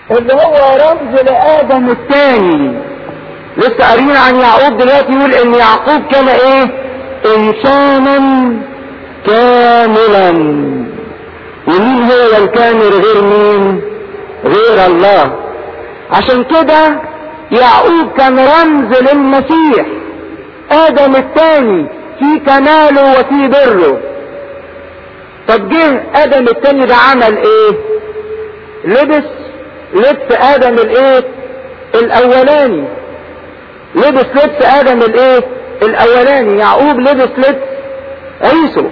اللي هو رمز لآدم الثاني لسه قاريين عن يعقوب دلوقتي يقول ان يعقوب كان ايه انسانا كاملا ومين هو الكامل غير مين غير الله عشان كده يعقوب كان رمز للمسيح ادم الثاني في كماله وفي بره طب جه ادم الثاني ده عمل ايه لبس لبس ادم الايه الاولاني لبس لبس ادم الايه الاولاني يعقوب لبس لبس عيسو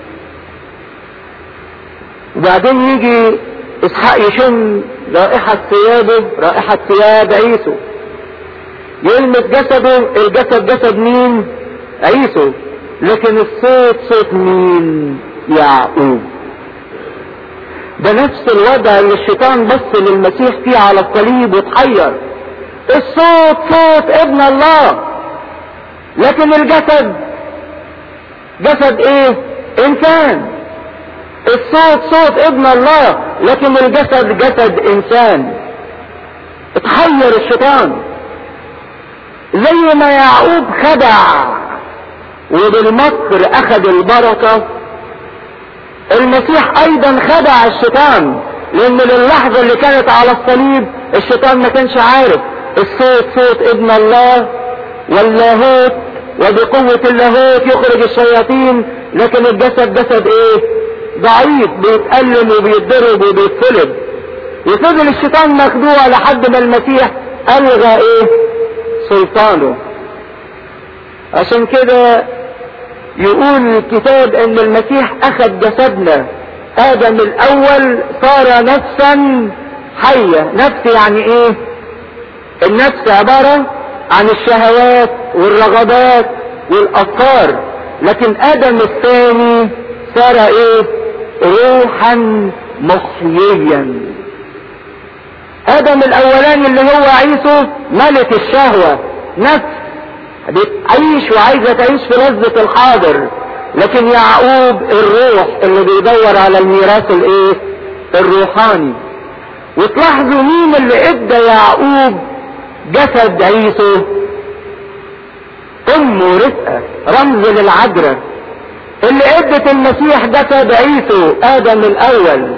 وبعدين يجي اسحاق يشم رائحة ثيابه رائحة ثياب عيسو يلمس جسده الجسد جسد مين عيسو لكن الصوت صوت مين يعقوب ده نفس الوضع اللي الشيطان بص للمسيح فيه على الصليب وتحير الصوت صوت ابن الله لكن الجسد جسد ايه انسان الصوت صوت ابن الله لكن الجسد جسد انسان اتحير الشيطان زي ما يعقوب خدع وبالمكر اخذ البركة المسيح ايضا خدع الشيطان لان للحظة اللي كانت على الصليب الشيطان ما كانش عارف الصوت صوت ابن الله واللاهوت وبقوة اللاهوت يخرج الشياطين لكن الجسد جسد ايه ضعيف بيتألم وبيتضرب وبيتفلد وفضل الشيطان مخدوع لحد ما المسيح الغى ايه سلطانه عشان كده يقول الكتاب ان المسيح اخذ جسدنا ادم الاول صار نفسا حية نفس يعني ايه النفس عبارة عن الشهوات والرغبات والافكار لكن ادم الثاني صار ايه روحا محييا ادم الاولاني اللي هو عيسو ملك الشهوة نفس بتعيش وعايزة تعيش في لذة الحاضر لكن يعقوب الروح اللي بيدور على الميراث الايه الروحاني وتلاحظوا مين اللي ادى يعقوب جسد عيسو امه رفقة رمز للعذراء اللي ادت المسيح جسد عيسو ادم الاول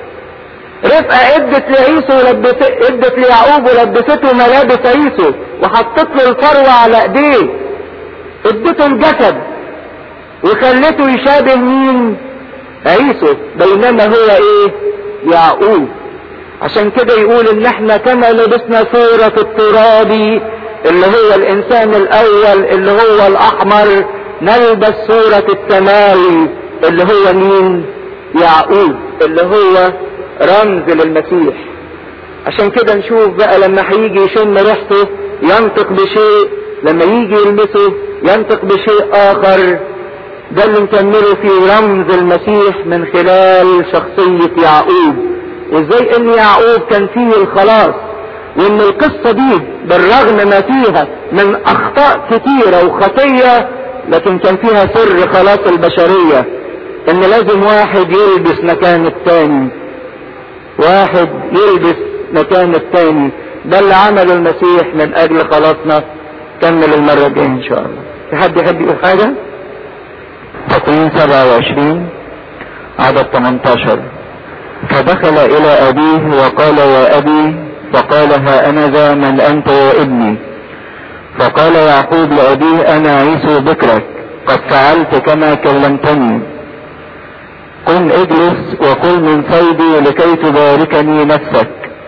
رفقة ادت لعيسو لبست ادت ليعقوب ولبسته ملابس عيسو وحطت له الفروة على ايديه ادته الجسد وخلته يشابه مين عيسو بينما هو ايه يعقوب عشان كده يقول ان احنا كما لبسنا صورة الترابي اللي هو الانسان الاول اللي هو الاحمر نلبس صورة السماوي اللي هو مين يعقوب اللي هو رمز للمسيح عشان كده نشوف بقى لما هيجي يشم ريحته ينطق بشيء لما يجي يلمسه ينطق بشيء اخر ده اللي نكمله في رمز المسيح من خلال شخصية يعقوب وازاي ان يعقوب كان فيه الخلاص وان القصة دي بالرغم ما فيها من اخطاء كتيرة وخطية لكن كان فيها سر خلاص البشرية ان لازم واحد يلبس مكان التاني واحد يلبس مكان التاني ده اللي عمله المسيح من اجل خلاصنا كمل المرة الجاية ان شاء الله في حد يحب يقول حاجة تكوين 27 عدد 18 فدخل الى ابيه وقال يا ابي فقال ها انا ذا من انت يا ابني فقال يعقوب لابيه انا عيسو بكرك قد فعلت كما كلمتني قم اجلس وكل من صيدي لكي تباركني نفسك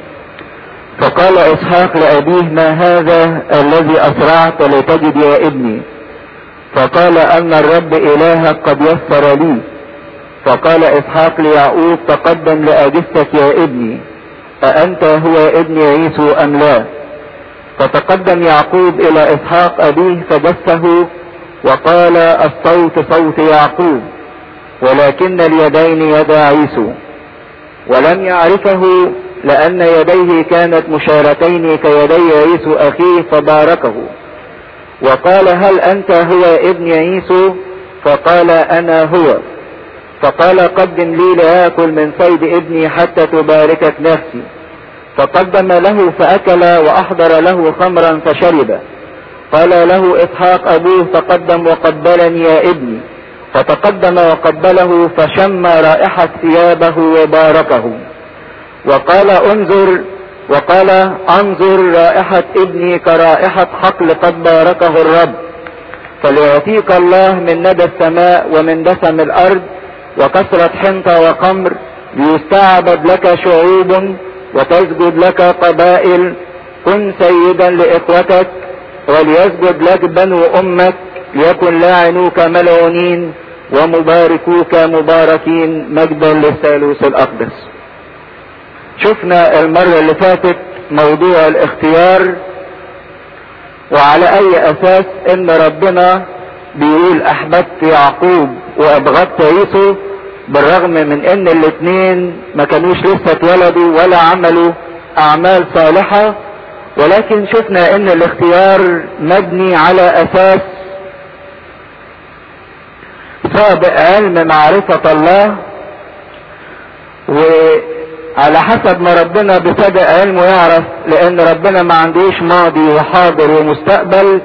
فقال اسحاق لابيه ما هذا الذي اسرعت لتجد يا ابني فقال ان الرب الهك قد يسر لي فقال اسحاق ليعقوب تقدم لاجسك يا ابني أأنت هو ابن عيسو أم لا فتقدم يعقوب إلى إسحاق أبيه فجسه وقال الصوت صوت يعقوب ولكن اليدين يدا عيسو ولم يعرفه لأن يديه كانت مشارتين كيدي عيسو أخيه فباركه وقال هل أنت هو ابن عيسو فقال أنا هو فقال قدم لي لآكل من صيد ابني حتى تباركك نفسي فقدم له فأكل وأحضر له خمرا فشرب قال له إسحاق أبوه تقدم وقبلني يا ابني فتقدم وقبله فشم رائحة ثيابه وباركه وقال انظر وقال انظر رائحة ابني كرائحة حقل قد باركه الرب فليعطيك الله من ندى السماء ومن دسم الارض وكثرة حنطة وقمر ليستعبد لك شعوب وتسجد لك قبائل كن سيدا لاخوتك وليسجد لك بنو امك ليكن لاعنوك ملعونين ومباركوك مباركين مجدا للثالوث الاقدس شفنا المرة اللي فاتت موضوع الاختيار وعلى اي اساس ان ربنا بيقول احببت يعقوب وابغضت عيسو بالرغم من ان الاتنين ما كانوش لسه اتولدوا ولا عملوا اعمال صالحة ولكن شفنا ان الاختيار مبني على اساس سابق علم معرفة الله وعلى حسب ما ربنا بسابق علمه يعرف لان ربنا ما عندوش ماضي وحاضر ومستقبل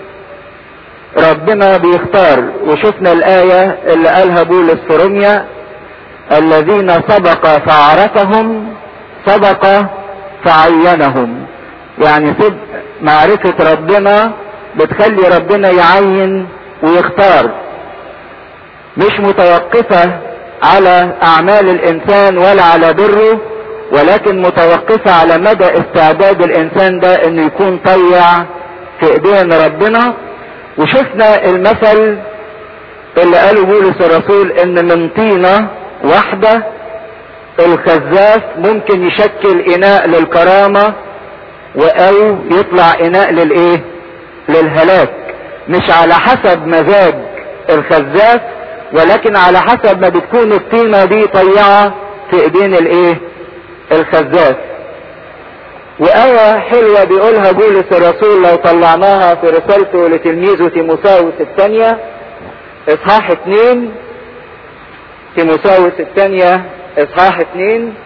ربنا بيختار وشفنا الآية اللي قالها بولس في روميا الذين سبق فعرفهم سبق فعينهم يعني سبق معرفة ربنا بتخلي ربنا يعين ويختار مش متوقفة على اعمال الانسان ولا على بره ولكن متوقفة على مدى استعداد الانسان ده انه يكون طيع في ايدين ربنا وشفنا المثل اللي قاله بولس الرسول ان من طينة واحدة الخزاف ممكن يشكل اناء للكرامة او يطلع اناء للايه للهلاك مش على حسب مزاج الخزاف ولكن على حسب ما بتكون الطينة دي طيعة في ايدين الايه الخزاف وآية حلوة بيقولها بولس الرسول لو طلعناها في رسالته لتلميذه تيموساوس الثانية اصحاح اتنين تيموساوس الثانية اصحاح اتنين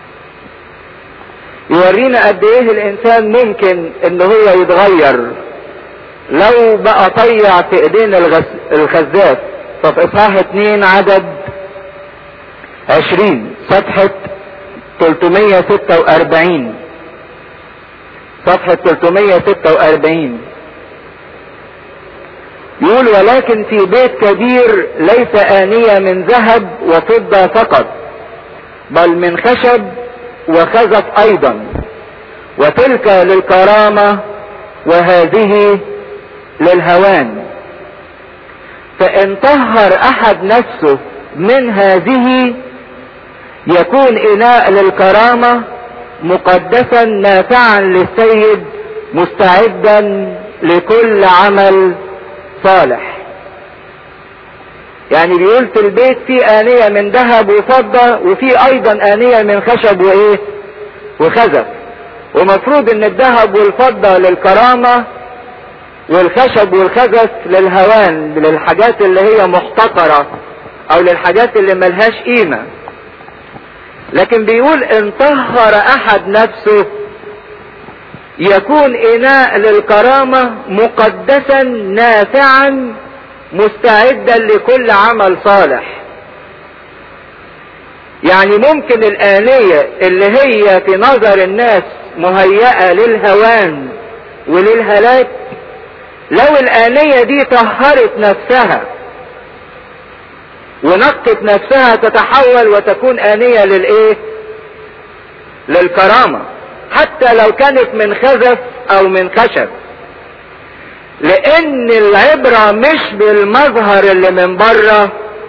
يورينا قد ايه الانسان ممكن ان هو يتغير لو بقى طيع في ايدين الخزاف ففي اصحاح اتنين عدد عشرين صفحة 346 صفحة 346 يقول ولكن في بيت كبير ليس آنية من ذهب وفضة فقط بل من خشب وخزف أيضا وتلك للكرامة وهذه للهوان فإن طهر أحد نفسه من هذه يكون إناء للكرامة مقدسا نافعا للسيد مستعدا لكل عمل صالح يعني بيقول في البيت في آنية من ذهب وفضة وفي أيضا آنية من خشب وإيه وخزف ومفروض إن الذهب والفضة للكرامة والخشب والخزف للهوان للحاجات اللي هي محتقرة أو للحاجات اللي ملهاش قيمة لكن بيقول ان طهر احد نفسه يكون اناء للكرامة مقدسا نافعا مستعدا لكل عمل صالح يعني ممكن الآنية اللي هي في نظر الناس مهيئة للهوان وللهلاك لو الآنية دي طهرت نفسها ونقت نفسها تتحول وتكون آنية للإيه؟ للكرامة حتى لو كانت من خزف أو من خشب لأن العبرة مش بالمظهر اللي من بره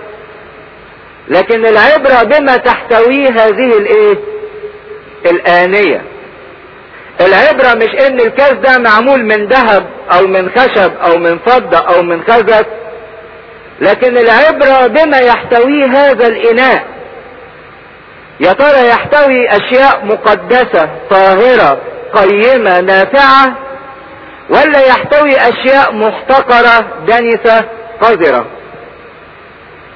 لكن العبرة بما تحتويه هذه الإيه؟ الآنية العبرة مش ان الكاس ده معمول من ذهب او من خشب او من فضة او من خزف لكن العبرة بما يحتويه هذا الاناء يا ترى يحتوي اشياء مقدسة طاهرة قيمة نافعة ولا يحتوي اشياء محتقرة دنسة قذرة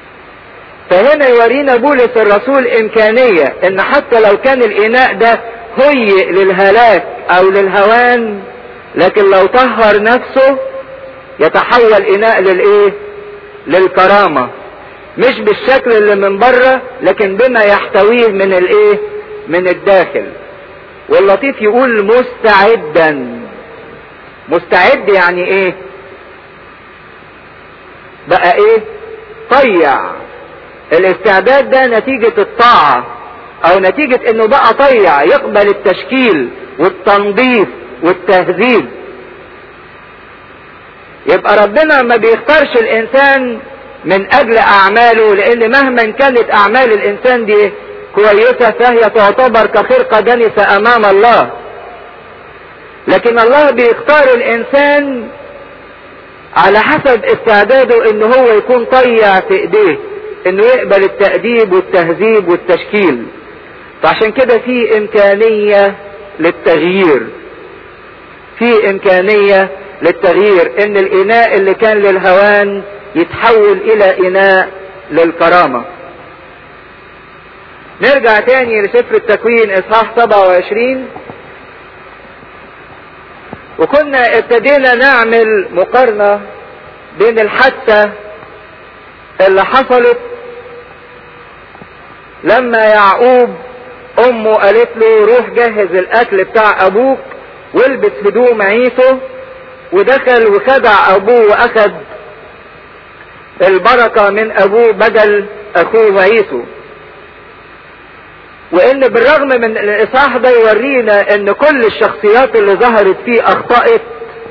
فهنا يورينا بولس الرسول امكانية ان حتى لو كان الاناء ده هيئ للهلاك او للهوان لكن لو طهر نفسه يتحول اناء للايه للكرامة مش بالشكل اللي من بره لكن بما يحتويه من الايه من الداخل واللطيف يقول مستعدا مستعد يعني ايه بقى ايه طيع الاستعداد ده نتيجة الطاعة او نتيجة انه بقى طيع يقبل التشكيل والتنظيف والتهذيب يبقى ربنا ما بيختارش الانسان من اجل اعماله لان مهما كانت اعمال الانسان دي كويسة فهي تعتبر كخرقة دنسة امام الله لكن الله بيختار الانسان على حسب استعداده ان هو يكون طيع في ايديه انه يقبل التأديب والتهذيب والتشكيل فعشان كده في امكانية للتغيير في امكانية للتغيير ان الاناء اللي كان للهوان يتحول الى اناء للكرامة نرجع تاني لسفر التكوين اصحاح 27 وكنا ابتدينا نعمل مقارنة بين الحادثة اللي حصلت لما يعقوب امه قالت له روح جهز الاكل بتاع ابوك والبس هدوم عيسو ودخل وخدع ابوه واخد البركة من ابوه بدل اخوه عيسو وان بالرغم من الاصحاح ده يورينا ان كل الشخصيات اللي ظهرت فيه اخطأت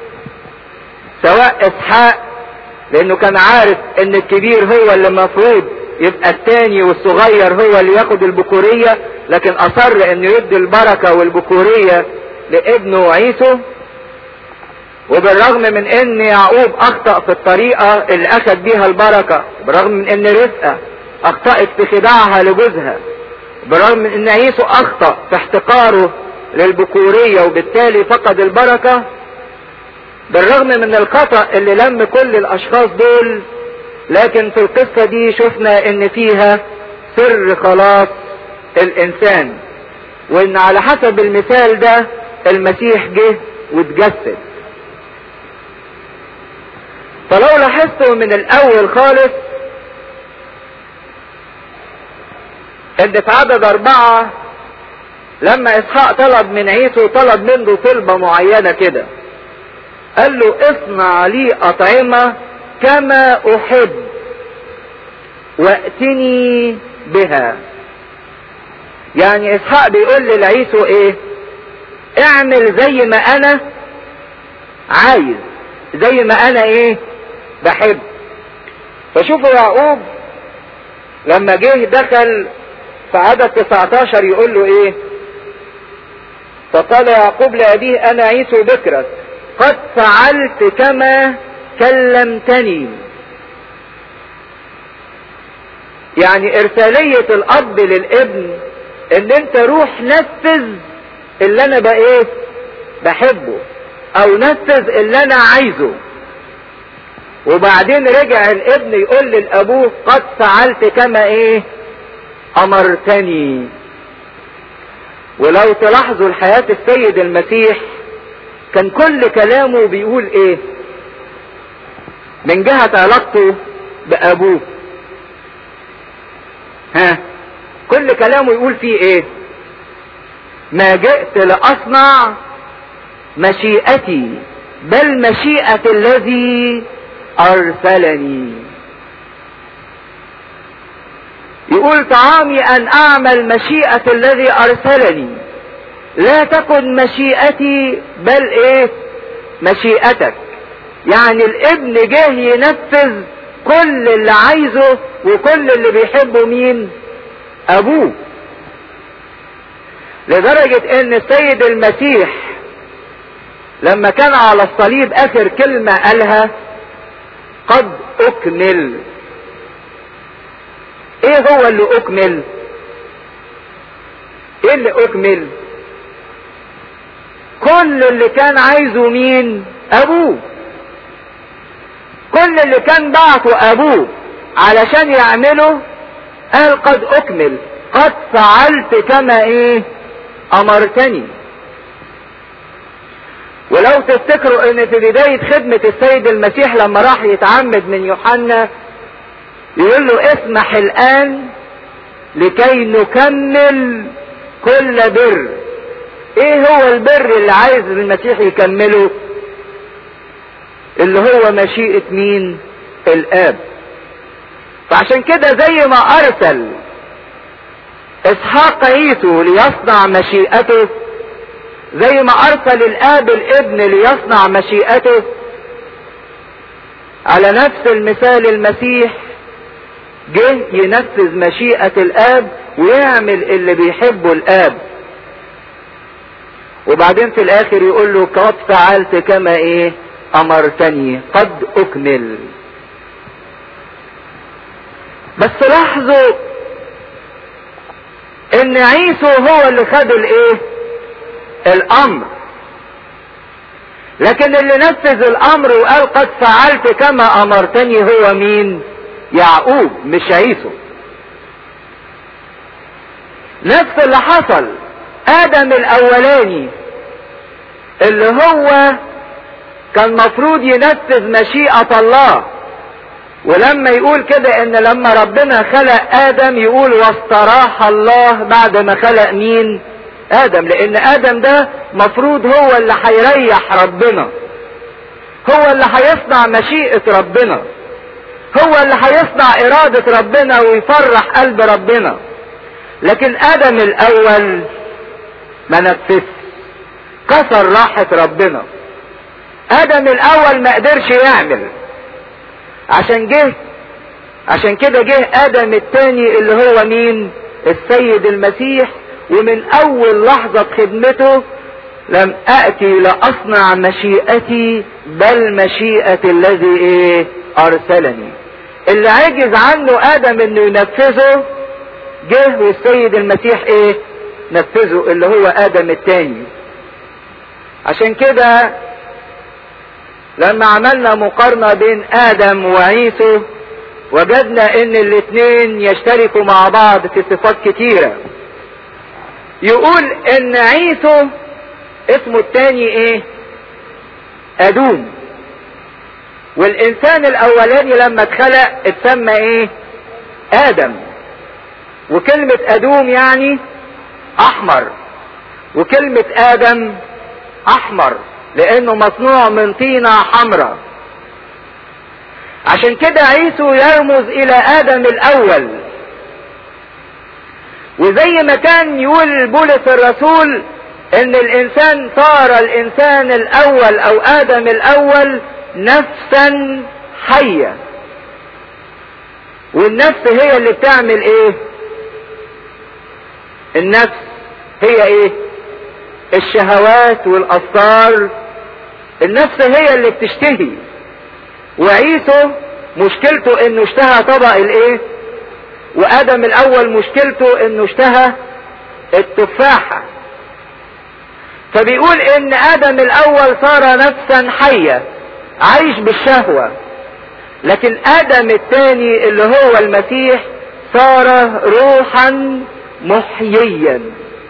سواء اسحاق لانه كان عارف ان الكبير هو اللي المفروض يبقى التاني والصغير هو اللي ياخد البكورية لكن اصر انه يدي البركة والبكورية لابنه عيسو وبالرغم من ان يعقوب اخطأ في الطريقة اللي اخذ بيها البركة بالرغم من ان رزقة اخطأت في خداعها لجوزها بالرغم من ان عيسو اخطأ في احتقاره للبكورية وبالتالي فقد البركة بالرغم من الخطأ اللي لم كل الاشخاص دول لكن في القصة دي شفنا ان فيها سر خلاص الانسان وان على حسب المثال ده المسيح جه واتجسد فلو لاحظتوا من الاول خالص ان في عدد اربعة لما اسحاق طلب من عيسو طلب منه طلبة معينة كده قال له اصنع لي اطعمة كما احب واتني بها يعني اسحاق بيقول للعيسو ايه اعمل زي ما انا عايز زي ما انا ايه بحب فشوفوا يعقوب لما جه دخل في عدد 19 يقول له ايه فقال يعقوب لأبيه أنا عيسو بكرك قد فعلت كما كلمتني يعني إرسالية الأب للابن إن أنت روح نفذ اللي أنا بقى إيه بحبه أو نفذ اللي أنا عايزه وبعدين رجع الابن يقول للأبوه قد فعلت كما إيه أمرتني ولو تلاحظوا الحياة السيد المسيح كان كل كلامه بيقول ايه من جهة علاقته بأبوه ها كل كلامه يقول فيه ايه ما جئت لأصنع مشيئتي بل مشيئة الذي أرسلني يقول طعامي أن أعمل مشيئة الذي أرسلني لا تكن مشيئتي بل إيه مشيئتك يعني الابن جه ينفذ كل اللي عايزه وكل اللي بيحبه مين أبوه لدرجة ان السيد المسيح لما كان على الصليب اخر كلمة قالها قد اكمل ايه هو اللي اكمل ايه اللي اكمل كل اللي كان عايزه مين ابوه كل اللي كان بعته ابوه علشان يعمله قال قد اكمل قد فعلت كما ايه امرتني ولو تفتكروا ان في بداية خدمة السيد المسيح لما راح يتعمد من يوحنا يقول له اسمح الان لكي نكمل كل بر ايه هو البر اللي عايز المسيح يكمله اللي هو مشيئة مين الاب فعشان كده زي ما ارسل اسحاق عيسو ليصنع مشيئته زي ما ارسل الاب الابن ليصنع مشيئته على نفس المثال المسيح جه ينفذ مشيئة الاب ويعمل اللي بيحبه الاب وبعدين في الاخر يقول له قد فعلت كما ايه امرتني قد اكمل بس لاحظوا ان عيسو هو اللي خد الايه الامر لكن اللي نفذ الامر وقال قد فعلت كما امرتني هو مين يعقوب مش عيسو نفس اللي حصل ادم الاولاني اللي هو كان مفروض ينفذ مشيئة الله ولما يقول كده ان لما ربنا خلق ادم يقول واستراح الله بعد ما خلق مين ادم لان ادم ده مفروض هو اللي هيريح ربنا هو اللي هيصنع مشيئة ربنا هو اللي هيصنع ارادة ربنا ويفرح قلب ربنا لكن ادم الاول ما نفذش كسر راحة ربنا ادم الاول ما قدرش يعمل عشان جه عشان كده جه ادم التاني اللي هو مين السيد المسيح ومن اول لحظة في خدمته لم اتي لاصنع مشيئتي بل مشيئة الذي ايه ارسلني اللي عجز عنه ادم انه ينفذه جه والسيد المسيح ايه نفذه اللي هو ادم التاني عشان كده لما عملنا مقارنة بين ادم وعيسو وجدنا ان الاتنين يشتركوا مع بعض في صفات كتيرة يقول ان عيسو اسمه التاني ايه ادوم والانسان الاولاني لما اتخلق اتسمى ايه ادم وكلمة ادوم يعني احمر وكلمة ادم احمر لانه مصنوع من طينة حمراء عشان كده عيسو يرمز الى ادم الاول وزي ما كان يقول بولس الرسول ان الانسان صار الانسان الاول او ادم الاول نفسا حية والنفس هي اللي بتعمل ايه النفس هي ايه الشهوات والافكار النفس هي اللي بتشتهي وعيسو مشكلته انه اشتهى طبق الايه وادم الاول مشكلته انه اشتهى التفاحة فبيقول ان ادم الاول صار نفسا حية عايش بالشهوة لكن ادم الثاني اللي هو المسيح صار روحا محييا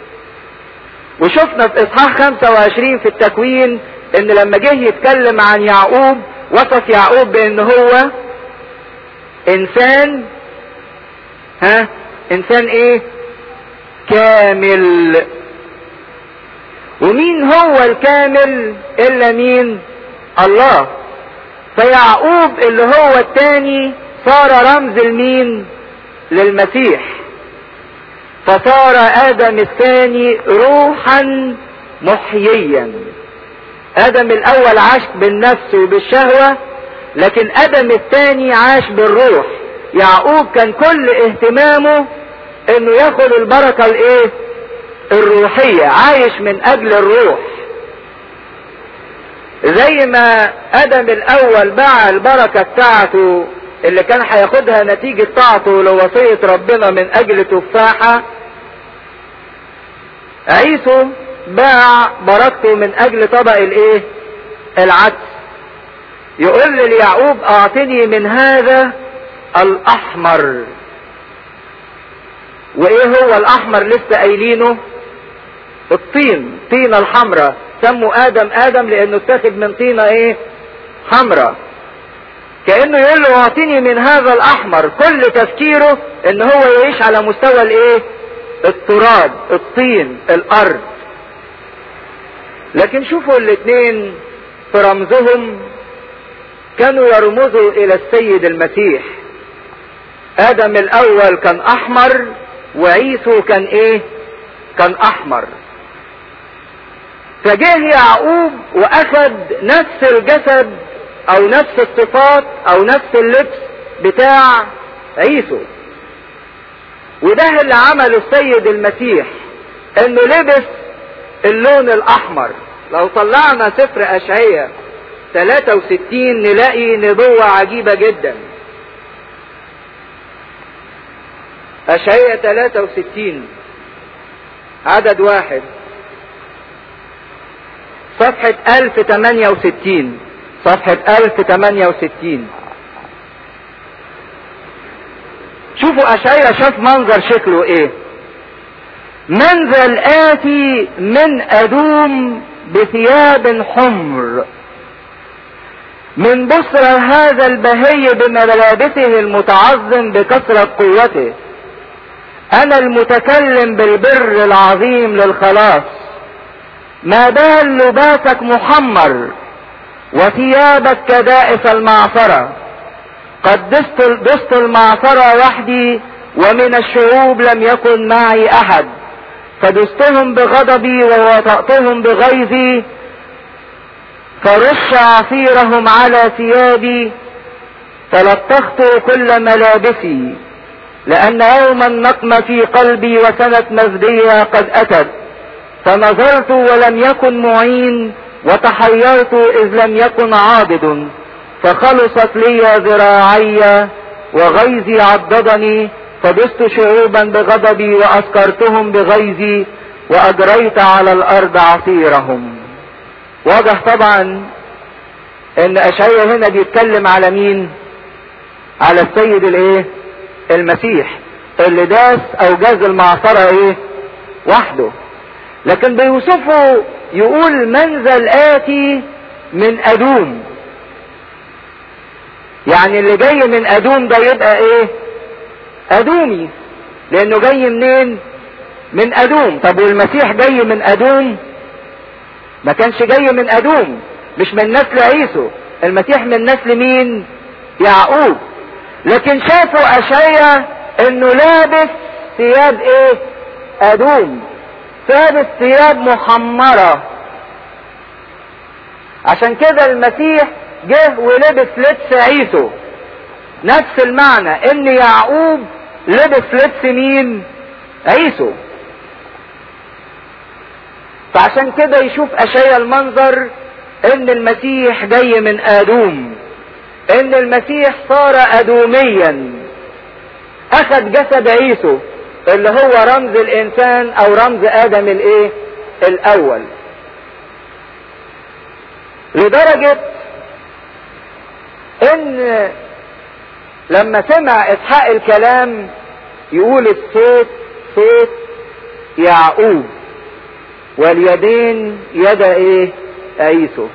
وشفنا في اصحاح 25 في التكوين ان لما جه يتكلم عن يعقوب وصف يعقوب بان هو انسان ها انسان ايه كامل ومين هو الكامل الا مين الله فيعقوب اللي هو التاني صار رمز لمين للمسيح فصار ادم الثاني روحا محييا ادم الاول عاش بالنفس وبالشهوة لكن ادم الثاني عاش بالروح يعقوب كان كل اهتمامه انه ياخد البركة الايه الروحية عايش من اجل الروح زي ما ادم الاول باع البركة بتاعته اللي كان هياخدها نتيجة طاعته لوصية ربنا من اجل تفاحة عيسو باع بركته من اجل طبق الايه العدس يقول ليعقوب اعطني من هذا الاحمر وايه هو الاحمر لسه قايلينه الطين طينة الحمراء سموا ادم ادم لانه اتاخد من طينة ايه حمراء كانه يقول له اعطيني من هذا الاحمر كل تفكيره ان هو يعيش على مستوى الايه التراب الطين الارض لكن شوفوا الاثنين في رمزهم كانوا يرمزوا الى السيد المسيح ادم الاول كان احمر وعيسو كان ايه كان احمر فجه يعقوب واخد نفس الجسد او نفس الصفات او نفس اللبس بتاع عيسو وده اللي عمله السيد المسيح انه لبس اللون الاحمر لو طلعنا سفر اشعية 63 نلاقي نبوة عجيبة جدا اشعية 63 عدد واحد صفحة 1068 صفحة 1068 شوفوا اشعيا شاف منظر شكله ايه منزل آتي من أدوم بثياب حمر من بصر هذا البهي بملابسه المتعظم بكثرة قوته أنا المتكلم بالبر العظيم للخلاص ما بال لباسك محمر وثيابك كدائس المعصرة قد دست, دست المعصرة وحدي ومن الشعوب لم يكن معي أحد فدستهم بغضبي ووطأتهم بغيظي فرش عصيرهم على ثيابي فلطخت كل ملابسي لأن يوم النقم في قلبي وسنة مزدية قد أتت فنظرت ولم يكن معين وتحيرت إذ لم يكن عاضد فخلصت لي ذراعي وغيظي عضدني فدست شعوبا بغضبي وأسكرتهم بغيظي وأجريت على الأرض عصيرهم واضح طبعا ان اشعيا هنا بيتكلم على مين على السيد الايه المسيح اللي داس او جاز المعصرة ايه وحده لكن بيوصفه يقول منزل آتي من أدوم يعني اللي جاي من أدوم ده يبقى ايه أدومي لأنه جاي منين من أدوم طب والمسيح جاي من أدوم ما كانش جاي من أدوم مش من نسل عيسو المسيح من نسل مين يعقوب لكن شافوا أشعيا انه لابس ثياب ايه أدوم لابس ثياب محمرة عشان كده المسيح جه ولبس لبس عيسو نفس المعنى ان يعقوب لبس لبس مين عيسو فعشان كده يشوف اشياء المنظر ان المسيح جاي من ادوم ان المسيح صار ادوميا اخذ جسد عيسو اللي هو رمز الانسان او رمز ادم الايه الاول لدرجة ان لما سمع اسحاق الكلام يقول الصوت صوت يعقوب واليدين يد ايه عيسو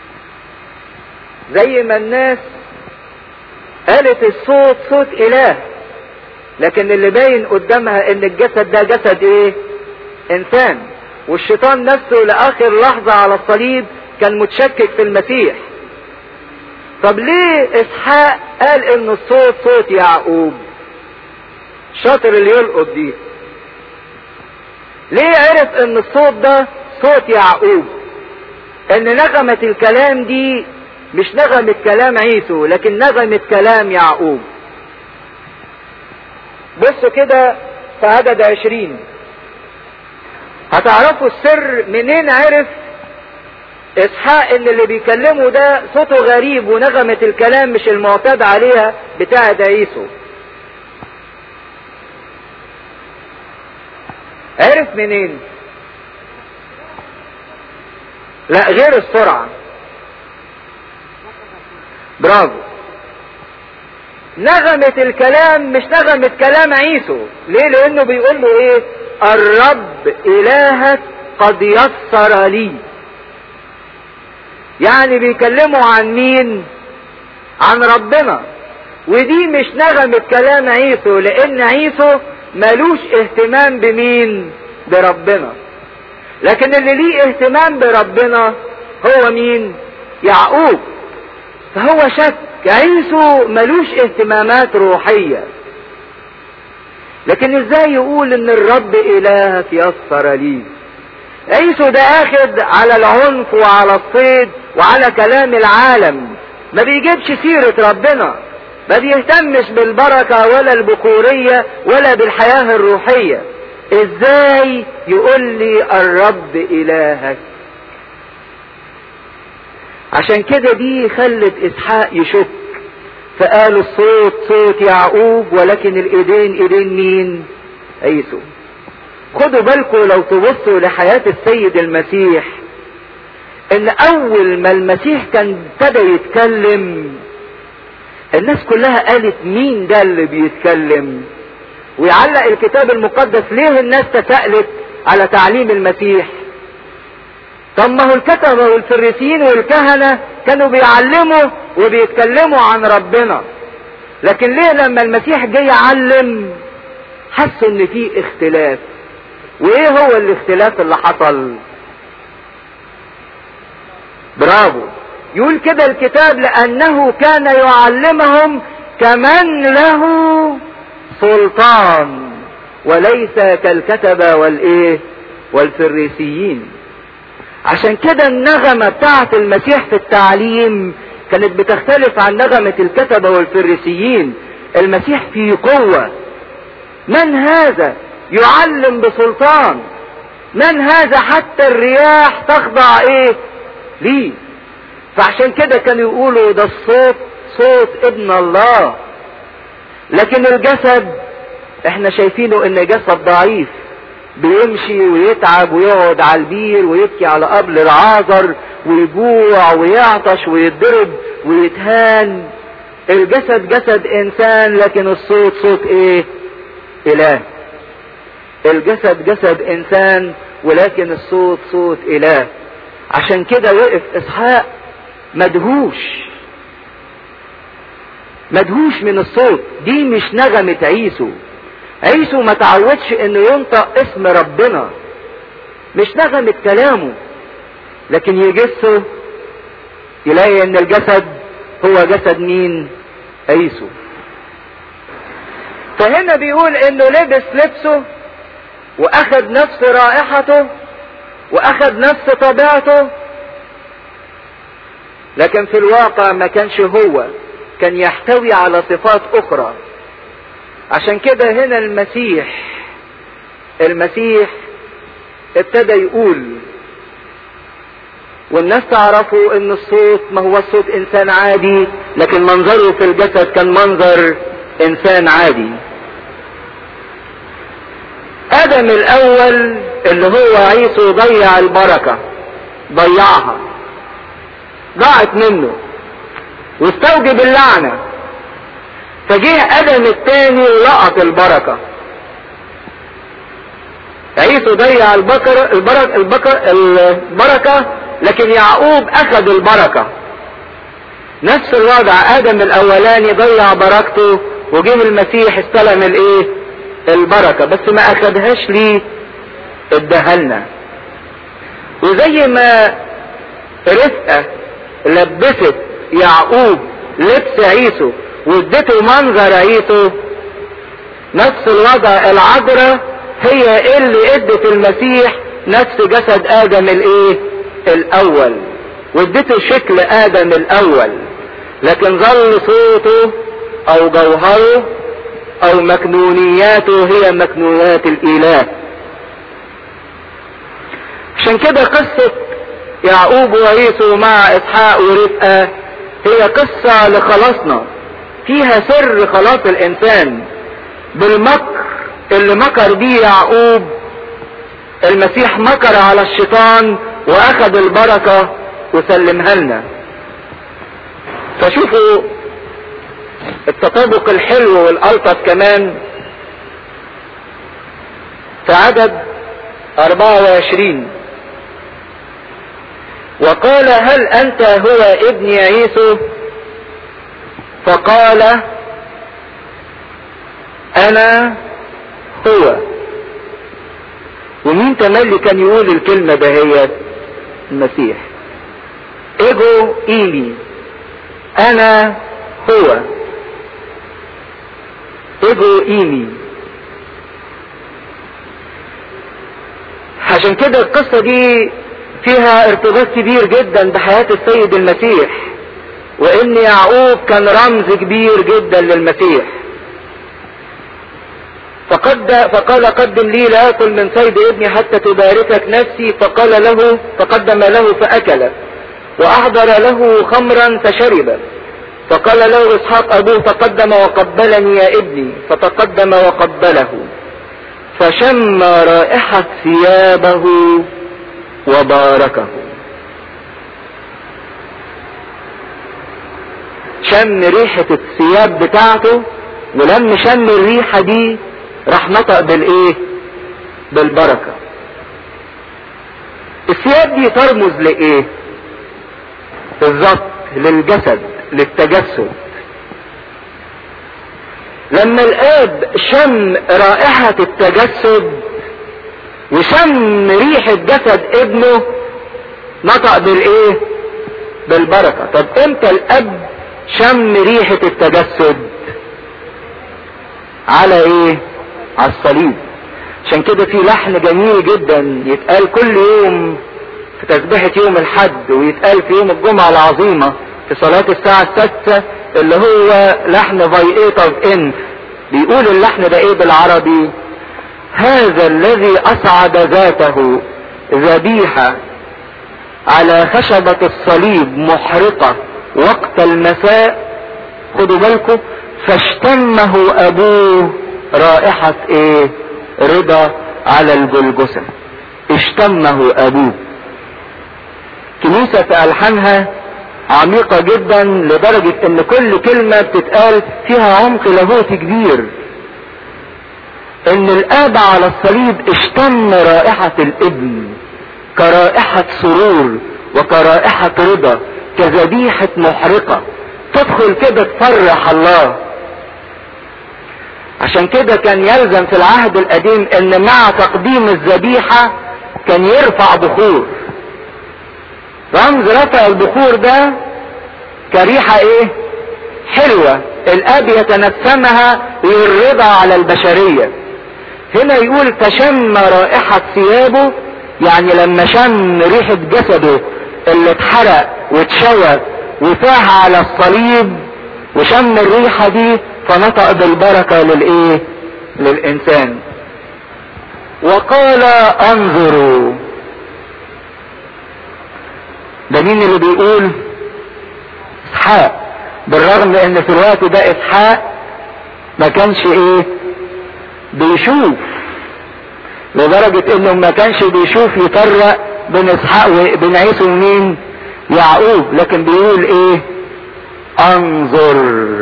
زي ما الناس قالت الصوت صوت اله لكن اللي باين قدامها ان الجسد ده جسد ايه انسان والشيطان نفسه لاخر لحظة على الصليب كان متشكك في المسيح طب ليه اسحاق قال ان الصوت صوت يعقوب شاطر اللي يلقط دي ليه عرف ان الصوت ده صوت يعقوب ان نغمة الكلام دي مش نغمة كلام عيسو لكن نغمة كلام يعقوب بصوا كده في عدد عشرين هتعرفوا السر منين عرف اسحاق ان اللي بيكلمه ده صوته غريب ونغمة الكلام مش المعتاد عليها بتاعة عيسو عرف منين لا غير السرعة برافو نغمة الكلام مش نغمة كلام عيسو ليه لانه بيقول له ايه الرب الهك قد يسر لي يعني بيكلموا عن مين عن ربنا ودي مش نغمة كلام عيسو لان عيسو ملوش اهتمام بمين بربنا لكن اللي ليه اهتمام بربنا هو مين يعقوب فهو شك عيسو ملوش اهتمامات روحية لكن ازاي يقول ان الرب الهك يسر لي عيسو ده اخد على العنف وعلى الصيد وعلى كلام العالم ما بيجيبش سيرة ربنا ما بيهتمش بالبركة ولا البكورية ولا بالحياة الروحية ازاي يقول لي الرب الهك عشان كده دي خلت اسحاق يشك فقال الصوت صوت يعقوب ولكن الايدين ايدين مين عيسو خدوا بالكم لو تبصوا لحياة السيد المسيح ان اول ما المسيح كان ابتدى يتكلم الناس كلها قالت مين ده اللي بيتكلم ويعلق الكتاب المقدس ليه الناس تسألت على تعليم المسيح طب ما هو الكتبة والفريسيين والكهنة كانوا بيعلموا وبيتكلموا عن ربنا لكن ليه لما المسيح جه يعلم حسوا ان في اختلاف وايه هو الاختلاف اللي حصل برافو يقول كده الكتاب لانه كان يعلمهم كمن له سلطان وليس كالكتبة والايه والفريسيين عشان كده النغمة بتاعت المسيح في التعليم كانت بتختلف عن نغمة الكتبة والفريسيين المسيح في قوة من هذا يعلم بسلطان من هذا حتى الرياح تخضع ايه ليه فعشان كده كانوا يقولوا ده الصوت صوت ابن الله لكن الجسد احنا شايفينه ان جسد ضعيف بيمشي ويتعب ويقعد على البير ويبكي على قبل العازر ويجوع ويعطش ويتضرب ويتهان الجسد جسد انسان لكن الصوت صوت ايه اله الجسد جسد انسان ولكن الصوت صوت اله عشان كده وقف اسحاق مدهوش مدهوش من الصوت دي مش نغمة عيسو عيسو ما تعودش انه ينطق اسم ربنا مش نغمة كلامه لكن يجسه يلاقي ان الجسد هو جسد مين عيسو فهنا بيقول انه لبس لبسه واخد نفس رائحته واخد نفس طبيعته لكن في الواقع ما كانش هو كان يحتوي على صفات اخرى عشان كده هنا المسيح المسيح ابتدى يقول والناس تعرفوا ان الصوت ما هو صوت انسان عادي لكن منظره في الجسد كان منظر انسان عادي ادم الاول اللي هو عيسو ضيع البركة ضيعها ضاعت منه واستوجب اللعنة فجه ادم الثاني ولقط البركة عيسو ضيع البكر البركة, البكر البركة لكن يعقوب اخذ البركة نفس الوضع ادم الاولاني ضيع بركته وجه المسيح استلم الايه البركة بس ما اخدهاش ليه ادهلنا وزي ما رفقة لبست يعقوب لبس عيسو وادته منظر عيسو نفس الوضع العذراء هي اللي ادت المسيح نفس جسد ادم الايه الاول وادته شكل ادم الاول لكن ظل صوته او جوهره او مكنونياته هي مكنونات الاله عشان كده قصة يعقوب وعيسو مع اسحاق ورفقة هي قصة لخلاصنا فيها سر خلاص الانسان بالمكر اللي مكر بيه يعقوب المسيح مكر على الشيطان واخد البركة وسلمها لنا فشوفوا التطابق الحلو والالطف كمان في عدد 24 وقال هل انت هو ابن عيسو فقال انا هو ومين تملي كان يقول الكلمة دهيت المسيح ايجو ايمي انا هو ايجو ايمي عشان كده القصة دي فيها ارتباط كبير جدا بحياة السيد المسيح وان يعقوب كان رمز كبير جدا للمسيح فقد فقال قدم لي لاكل من صيد ابني حتى تباركك نفسي فقال له فقدم له فاكل واحضر له خمرا فشرب فقال له اسحاق ابوه تقدم وقبلني يا ابني فتقدم وقبله فشم رائحة ثيابه وباركه شم ريحة الثياب بتاعته ولما شم الريحة دي راح نطق بالايه بالبركة الثياب دي ترمز لايه بالظبط للجسد للتجسد لما الاب شم رائحة التجسد وشم ريحة جسد ابنه نطق بالايه بالبركة طب امتى الاب شم ريحة التجسد على ايه على الصليب عشان كده في لحن جميل جدا يتقال كل يوم في تسبيحة يوم الحد ويتقال في يوم الجمعة العظيمة في صلاة الساعة السادسة اللي هو لحن فايئيت اوف ان بيقول اللحن ده ايه بالعربي هذا الذي اصعد ذاته ذبيحة على خشبة الصليب محرقة وقت المساء خدوا بالكم فاشتمه ابوه رائحة ايه رضا على الجلجسة اشتمه ابوه كنيسة في الحانها عميقة جدا لدرجة ان كل كلمة بتتقال فيها عمق لاهوتي كبير ان الاب على الصليب اشتم رائحة الابن كرائحة سرور وكرائحة رضا كذبيحة محرقة تدخل كده تفرح الله عشان كده كان يلزم في العهد القديم ان مع تقديم الذبيحة كان يرفع بخور رمز رفع البخور ده كريحة ايه حلوة الاب يتنسمها للرضا على البشرية هنا يقول فشم رائحة ثيابه يعني لما شم ريحة جسده اللي اتحرق واتشوى وفاح على الصليب وشم الريحة دي فنطق بالبركة للايه للانسان وقال انظروا ده مين اللي بيقول اسحاق بالرغم ان في الوقت ده اسحاق ما كانش ايه بيشوف لدرجة انه ما كانش بيشوف يفرق بين اسحاق وبين عيسو ومين يعقوب لكن بيقول ايه انظر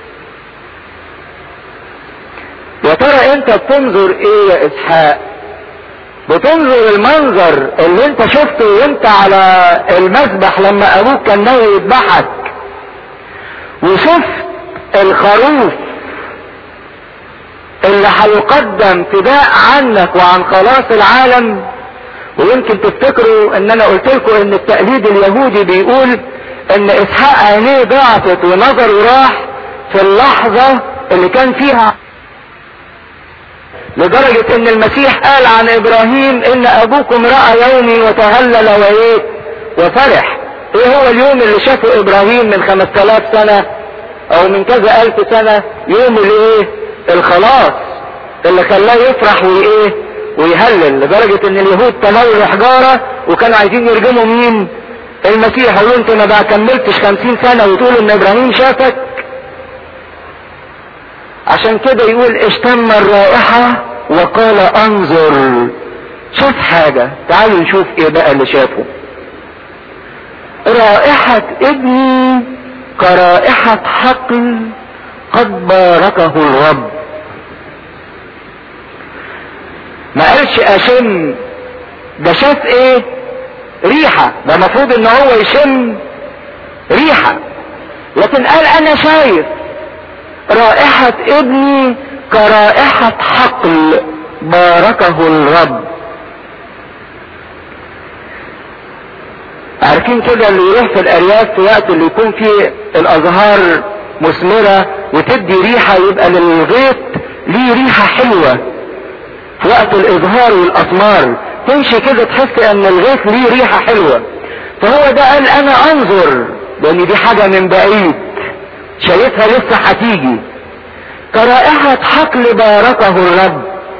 يا ترى انت بتنظر ايه يا اسحاق بتنظر المنظر اللي انت شفته وانت على المسبح لما ابوك كان ناوي يذبحك وشفت الخروف اللي هيقدم فداء عنك وعن خلاص العالم ويمكن تفتكروا ان انا قلت لكم ان التقليد اليهودي بيقول ان اسحاق عينيه ضعفت ونظره راح في اللحظة اللي كان فيها لدرجة ان المسيح قال عن ابراهيم ان ابوكم رأى يومي وتهلل وايه وفرح ايه هو اليوم اللي شافه ابراهيم من خمس تلاف سنة او من كذا الف سنة يوم الايه الخلاص اللي خلاه يفرح وايه ويهلل لدرجة ان اليهود تناولوا حجارة وكانوا عايزين يرجموا مين المسيح قالوا انت ما بقى كملتش خمسين سنة وتقولوا ان ابراهيم شافك عشان كده يقول اشتم الرائحة وقال انظر شوف حاجة تعالوا نشوف ايه بقى اللي شافه رائحة ابني كرائحة حقل قد باركه الرب ما قالش اشم ده شاف ايه ريحة ده المفروض ان هو يشم ريحة لكن قال انا شايف رائحة ابني كرائحة حقل باركه الرب عارفين كده اللي يروح في الارياف في وقت اللي يكون فيه الازهار مثمرة وتدي ريحة يبقى للغيط ليه ريحة حلوة في وقت الازهار والاثمار تمشي كده تحس ان الغيط ليه ريحة حلوة فهو ده قال انا انظر لان دي حاجة من بعيد شايفها لسه هتيجي كرائحة حقل باركه الرب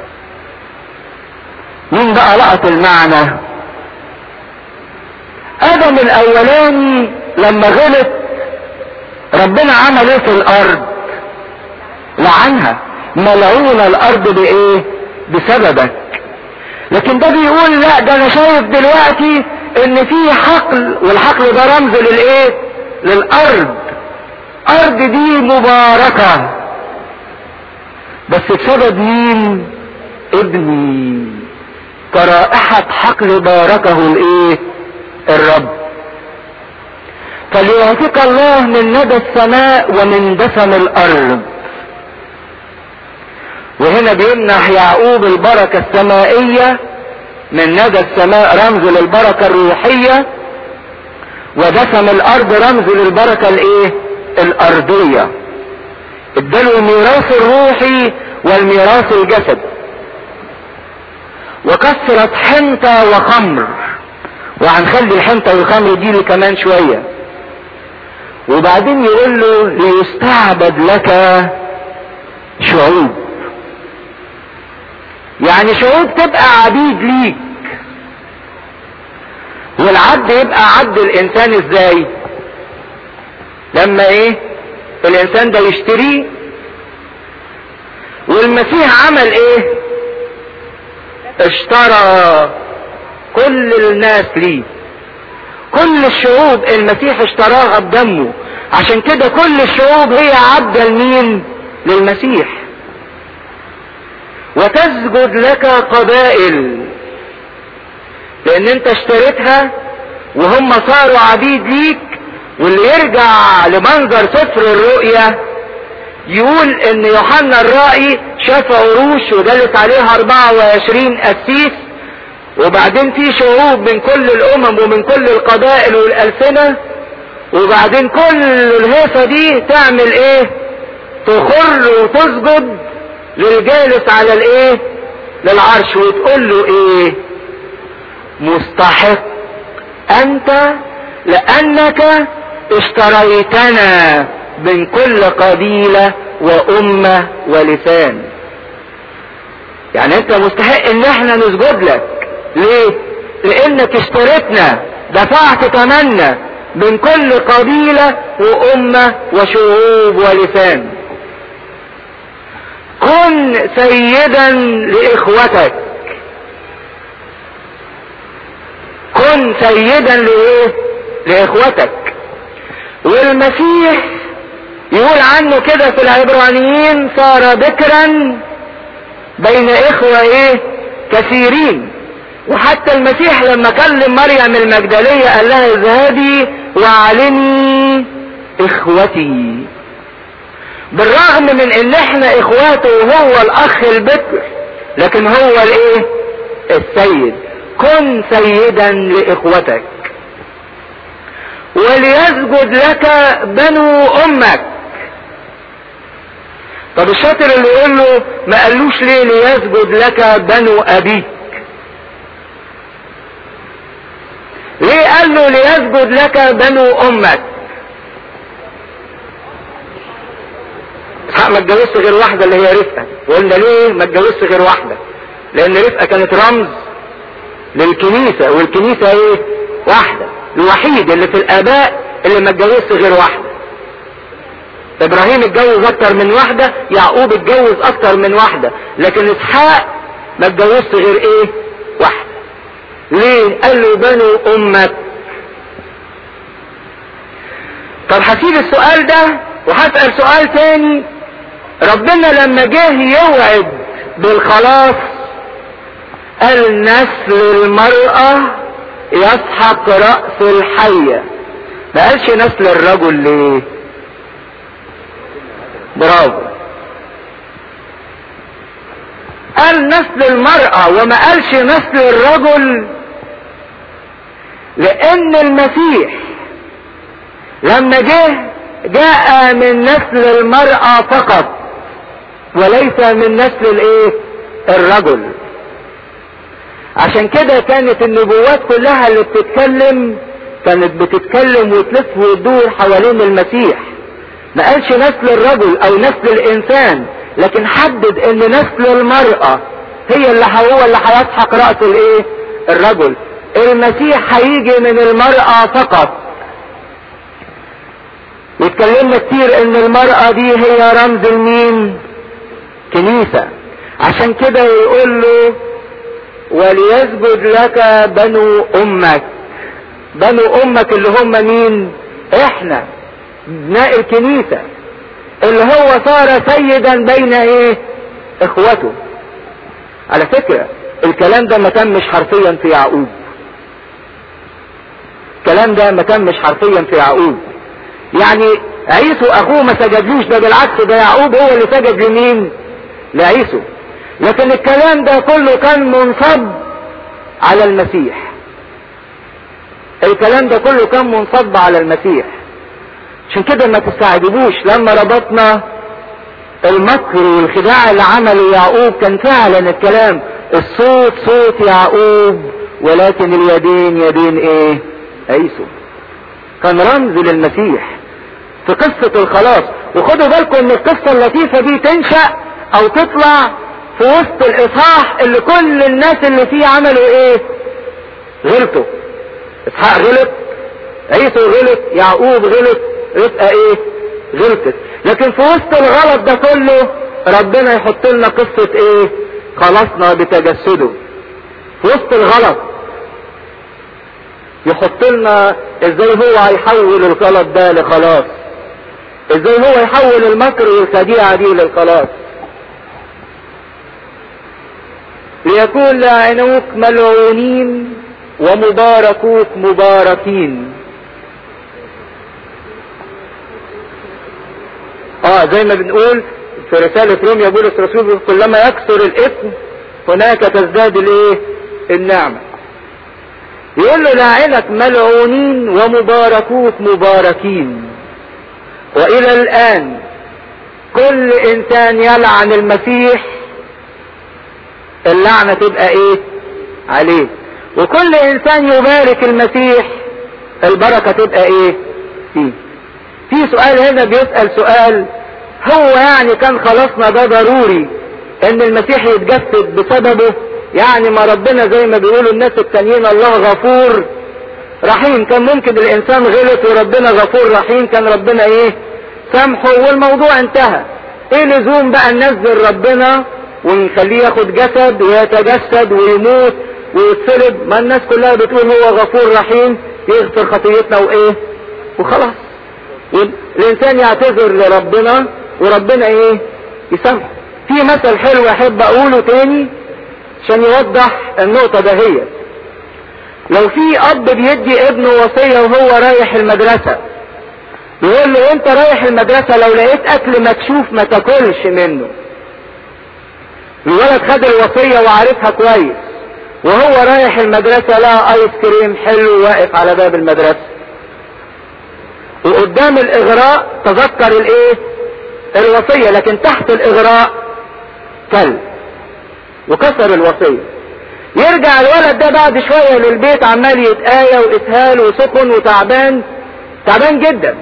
مين بقى لقط المعنى ادم الاولاني لما غلط ربنا عمل ايه في الارض لعنها ملعون الارض بايه بسببك لكن ده بيقول لا ده انا شايف دلوقتي ان في حقل والحقل ده رمز للايه للارض ارض دي مباركة بس بسبب مين ابني كرائحة حقل باركه الايه الرب فليعطيك الله من ندى السماء ومن دسم الارض وهنا بيمنح يعقوب البركة السمائية من ندى السماء رمز للبركة الروحية ودسم الارض رمز للبركة الايه الارضية اداله الميراث الروحي والميراث الجسد وكثرت حنطة وخمر وهنخلي الحنطة والخمر دي لي كمان شوية وبعدين يقول له ليستعبد لك شعوب يعني شعوب تبقى عبيد ليك والعبد يبقى عبد الانسان ازاي لما ايه الانسان ده يشتريه والمسيح عمل ايه اشترى كل الناس ليه كل الشعوب المسيح اشتراها بدمه عشان كده كل الشعوب هي عبدة لمين للمسيح وتسجد لك قبائل لان انت اشتريتها وهم صاروا عبيد ليك واللي يرجع لمنظر سفر الرؤيا يقول ان يوحنا الرائي شاف عروش ودلت عليها 24 قسيس وبعدين في شعوب من كل الامم ومن كل القبائل والالسنه وبعدين كل الهيصه دي تعمل ايه تخر وتسجد للجالس على الايه للعرش وتقول له ايه مستحق انت لانك اشتريتنا من كل قبيلة وامة ولسان يعني انت مستحق ان احنا نسجد لك ليه لانك اشتريتنا دفعت تمنا من كل قبيلة وامة وشعوب ولسان كن سيدا لاخوتك كن سيدا لايه لاخوتك والمسيح يقول عنه كده في العبرانيين صار بكرا بين اخوة ايه كثيرين وحتى المسيح لما كلم مريم المجدلية قال لها اذهبي واعلمي اخوتي بالرغم من ان احنا اخواته وهو الاخ البكر لكن هو الايه السيد كن سيدا لاخوتك وليسجد لك بنو امك طب الشاطر اللي يقول له ما قالوش ليه ليسجد لك بنو ابيك ليه قال له ليسجد لك بنو امك اسحاق ما اتجوزش غير واحده اللي هي رفقه وقلنا ليه ما اتجوزش غير واحده لان رفقه كانت رمز للكنيسه والكنيسه ايه واحده الوحيد اللي في الاباء اللي ما اتجوزش غير واحده ابراهيم اتجوز اكتر من واحده يعقوب اتجوز اكتر من واحده لكن اسحاق ما اتجوزش غير ايه واحده ليه قال له بنو امك طب هسيب السؤال ده وهسأل سؤال تاني ربنا لما جه يوعد بالخلاص قال نسل المرأة يسحق رأس الحية ما قالش نسل الرجل ليه برافو قال نسل المرأة وما قالش نسل الرجل لان المسيح لما جه جاء من نسل المرأة فقط وليس من نسل الايه الرجل عشان كده كانت النبوات كلها اللي بتتكلم كانت بتتكلم وتلف وتدور حوالين المسيح ما قالش نسل الرجل او نسل الانسان لكن حدد ان نسل المرأة هي اللي هو اللي هيسحق رأس الايه الرجل المسيح هيجي من المرأة فقط واتكلمنا كتير ان المرأة دي هي رمز المين كنيسة عشان كده يقول له وليسجد لك بنو امك بنو امك اللي هم مين احنا ابناء الكنيسة اللي هو صار سيدا بين ايه اخوته على فكرة الكلام ده ما تمش حرفيا في يعقوب الكلام ده ما تمش حرفيا في يعقوب يعني عيسو اخوه ما سجدلوش ده بالعكس ده يعقوب هو اللي سجد لمين لعيسو لكن الكلام ده كله كان منصب على المسيح الكلام ده كله كان منصب على المسيح عشان كده ما تستعجبوش لما ربطنا المكر والخداع اللي عمله يعقوب كان فعلا الكلام الصوت صوت يعقوب ولكن اليدين يدين ايه عيسو كان رمز للمسيح في قصة الخلاص وخدوا بالكم ان القصة اللطيفة دي تنشأ او تطلع في وسط الاصحاح اللي كل الناس اللي فيه عملوا ايه غلطوا اسحاق غلط عيسو غلط يعقوب غلط رفقة ايه غلطت لكن في وسط الغلط ده كله ربنا يحط لنا قصة ايه خلصنا بتجسده في وسط الغلط يحط لنا ازاي هو هيحول الغلط ده لخلاص ازاي هو يحول المكر والخديعة دي للخلاص ليكون لعنوك ملعونين ومباركوك مباركين اه زي ما بنقول في رسالة روميا بولس الرسول كلما يكثر الاثم هناك تزداد الايه النعمة يقول له لاعنك ملعونين ومباركوك مباركين والى الان كل انسان يلعن المسيح اللعنة تبقى ايه عليه وكل انسان يبارك المسيح البركة تبقى ايه فيه في سؤال هنا بيسأل سؤال هو يعني كان خلاصنا ده ضروري ان المسيح يتجسد بسببه يعني ما ربنا زي ما بيقولوا الناس التانيين الله غفور رحيم كان ممكن الانسان غلط وربنا غفور رحيم كان ربنا ايه سامحه والموضوع انتهى ايه لزوم بقى ننزل ربنا ونخليه ياخد جسد ويتجسد ويموت ويتصلب ما الناس كلها بتقول هو غفور رحيم يغفر خطيتنا وايه وخلاص الانسان يعتذر لربنا وربنا ايه يسامحه في مثل حلو احب اقوله تاني عشان يوضح النقطة دهيت لو في اب بيدي ابنه وصية وهو رايح المدرسة يقول له انت رايح المدرسة لو لقيت اكل مكشوف ما تاكلش منه الولد خد الوصية وعارفها كويس وهو رايح المدرسة لقى ايس كريم حلو واقف على باب المدرسة وقدام الاغراء تذكر الايه الوصية لكن تحت الاغراء كلب وكسر الوصية يرجع الولد ده بعد شوية للبيت عمال يتآية وإسهال وسخن وتعبان تعبان جدا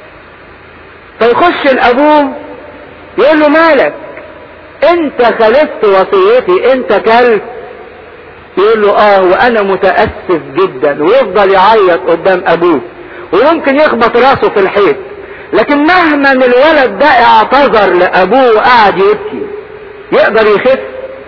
فيخش لأبوه يقول له مالك انت خالفت وصيتي انت كلب يقول له اه وانا متأسف جدا ويفضل يعيط قدام ابوه وممكن يخبط راسه في الحيط لكن مهما الولد ده اعتذر لابوه وقعد يبكي يقدر يخف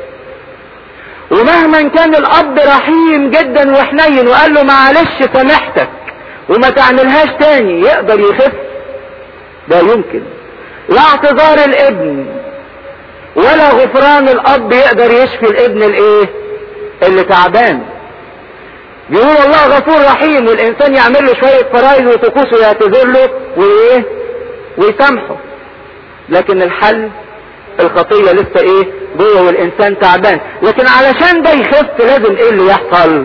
ومهما كان الاب رحيم جدا وحنين وقال له معلش سامحتك وما تعملهاش تاني يقدر يخف ده يمكن لا اعتذار الابن ولا غفران الاب يقدر يشفي الابن الايه اللي تعبان بيقول الله غفور رحيم والانسان يعمل له شوية فرائض وطقوس ويعتذر له وايه ويسامحه لكن الحل الخطية لسه ايه جوه والانسان تعبان لكن علشان ده يخف لازم ايه اللي يحصل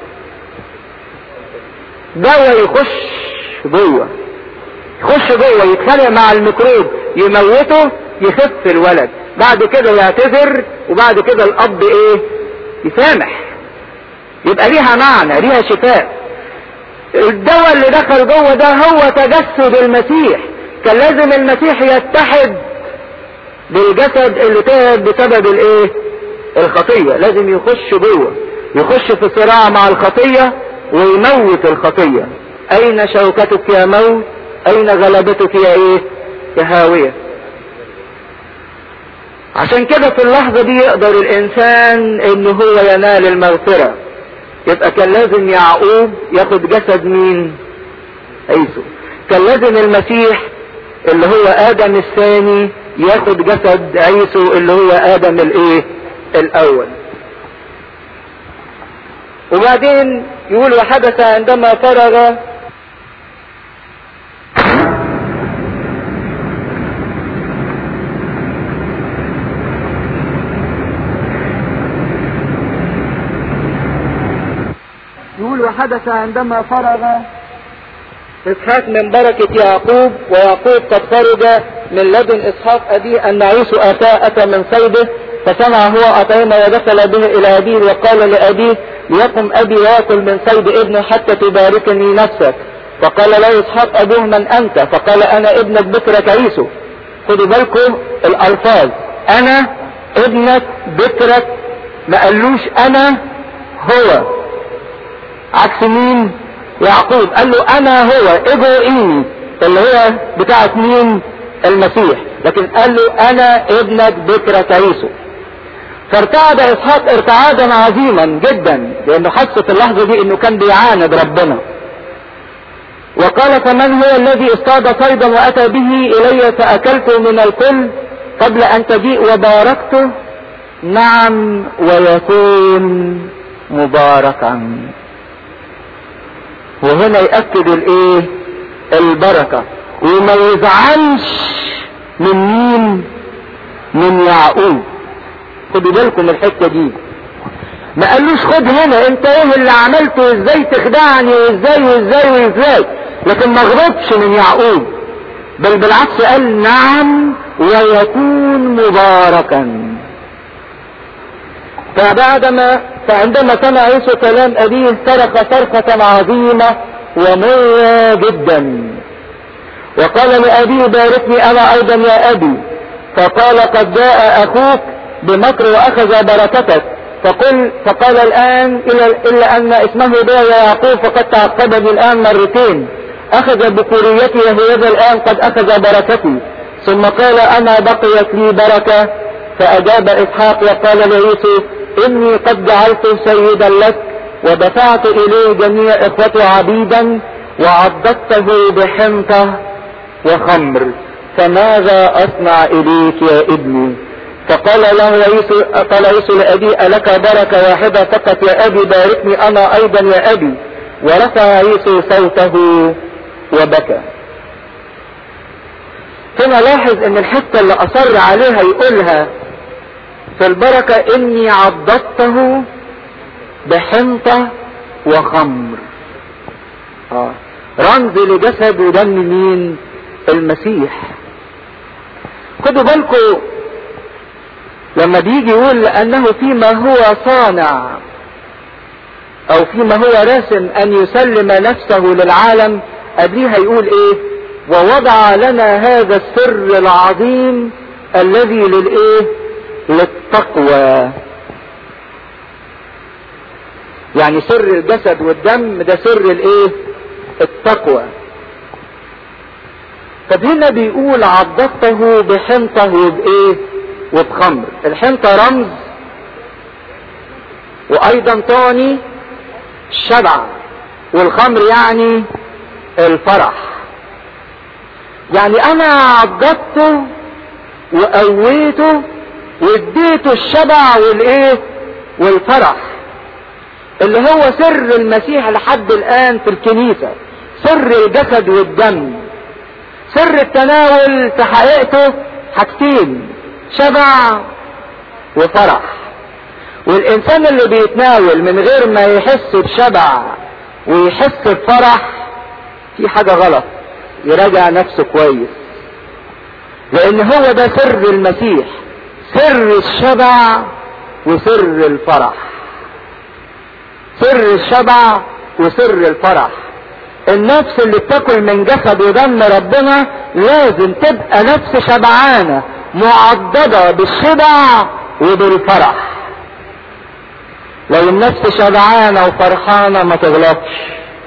دواء يخش جوه يخش جوه يتخانق مع الميكروب يموته يخف الولد بعد كده يعتذر وبعد كده الاب ايه يسامح يبقى ليها معنى ليها شفاء الدواء اللي دخل جوه ده هو تجسد المسيح كان لازم المسيح يتحد بالجسد اللي تعب بسبب الايه الخطية لازم يخش جوه يخش في صراع مع الخطية ويموت الخطية اين شوكتك يا موت اين غلبتك يا ايه يا هاوية عشان كده في اللحظة دي يقدر الانسان ان هو ينال المغفرة يبقى كان لازم يعقوب ياخد جسد مين عيسو كان لازم المسيح اللي هو ادم الثاني ياخد جسد عيسو اللي هو ادم الايه الاول وبعدين يقول وحدث عندما فرغ يقول وحدث عندما فرغ اسحاق من بركة يعقوب ويعقوب قد خرج من لدن اسحاق ابيه ان عيسو اتى اتى من صيده فسمع هو اطعمه ودخل به الى ابيه وقال لابيه ليقم ابي واكل من صيد ابنه حتى تباركني نفسك فقال له اسحاق ابوه من انت فقال انا ابنك بكرة عيسو خدوا بالكم الالفاظ انا ابنك بكرة ما قالوش انا هو عكس مين يعقوب قال له انا هو اجو اني اللي هو بتاعت مين المسيح لكن قال له انا ابنك بكرة عيسو فارتعد اسحاق ارتعادا عظيما جدا لانه حس في اللحظة دي انه كان بيعاند ربنا وقال فمن هو الذي اصطاد صيدا واتى به الي فاكلت من الكل قبل ان تجيء وباركته نعم ويكون مباركا وهنا يأكد الايه البركة وما يزعلش من مين من يعقوب خدوا بالكم الحتة دي ما قالوش خد هنا انت ايه اللي عملته ازاي تخدعني وازاي وازاي وازاي لكن ما غضبش من يعقوب بل بالعكس قال نعم ويكون مباركا فبعدما فعندما سمع عيسو كلام أبيه صرخ صرخة عظيمة ومرة جدا وقال لأبيه باركني أنا أيضا يا أبي فقال قد جاء أخوك بمكر وأخذ بركتك فقل فقال الآن إلا, إلا أن اسمه بيع يعقوب فقد تعقبني الآن مرتين أخذ بكوريتي وهذا الآن قد أخذ بركتي ثم قال أنا بقيت لي بركة فأجاب إسحاق وقال ليوسف إني قد جعلته سيدا لك ودفعت إليه جميع إخوته عبيدا وعضدته بحنطة وخمر فماذا أصنع إليك يا ابني فقال له عيسو قال عيسو لأبي ألك بركة واحدة فقط يا أبي باركني أنا أيضا يا أبي ورفع عيسو صوته وبكى هنا لاحظ ان الحتة اللي اصر عليها يقولها في البركة اني عضدته بحنطة وخمر آه. رمز لجسد ودم مين المسيح خدوا بالكم لما بيجي يقول لانه فيما هو صانع او فيما هو راسم ان يسلم نفسه للعالم قبليها يقول ايه ووضع لنا هذا السر العظيم الذي للايه للتقوى يعني سر الجسد والدم ده سر الايه التقوى طب هنا بيقول عضدته بحنطة وبايه وبخمر الحنطة رمز وايضا تاني الشبع والخمر يعني الفرح يعني انا عضدته وقويته واديته الشبع والايه والفرح اللي هو سر المسيح لحد الآن في الكنيسة سر الجسد والدم سر التناول في حقيقته حاجتين شبع وفرح والإنسان اللي بيتناول من غير ما يحس بشبع ويحس بفرح في حاجة غلط يراجع نفسه كويس لأن هو ده سر المسيح سر الشبع وسر الفرح سر الشبع وسر الفرح النفس اللي بتاكل من جسد ودم ربنا لازم تبقى نفس شبعانة معضدة بالشبع وبالفرح لو النفس شبعانة وفرحانة ما تغلطش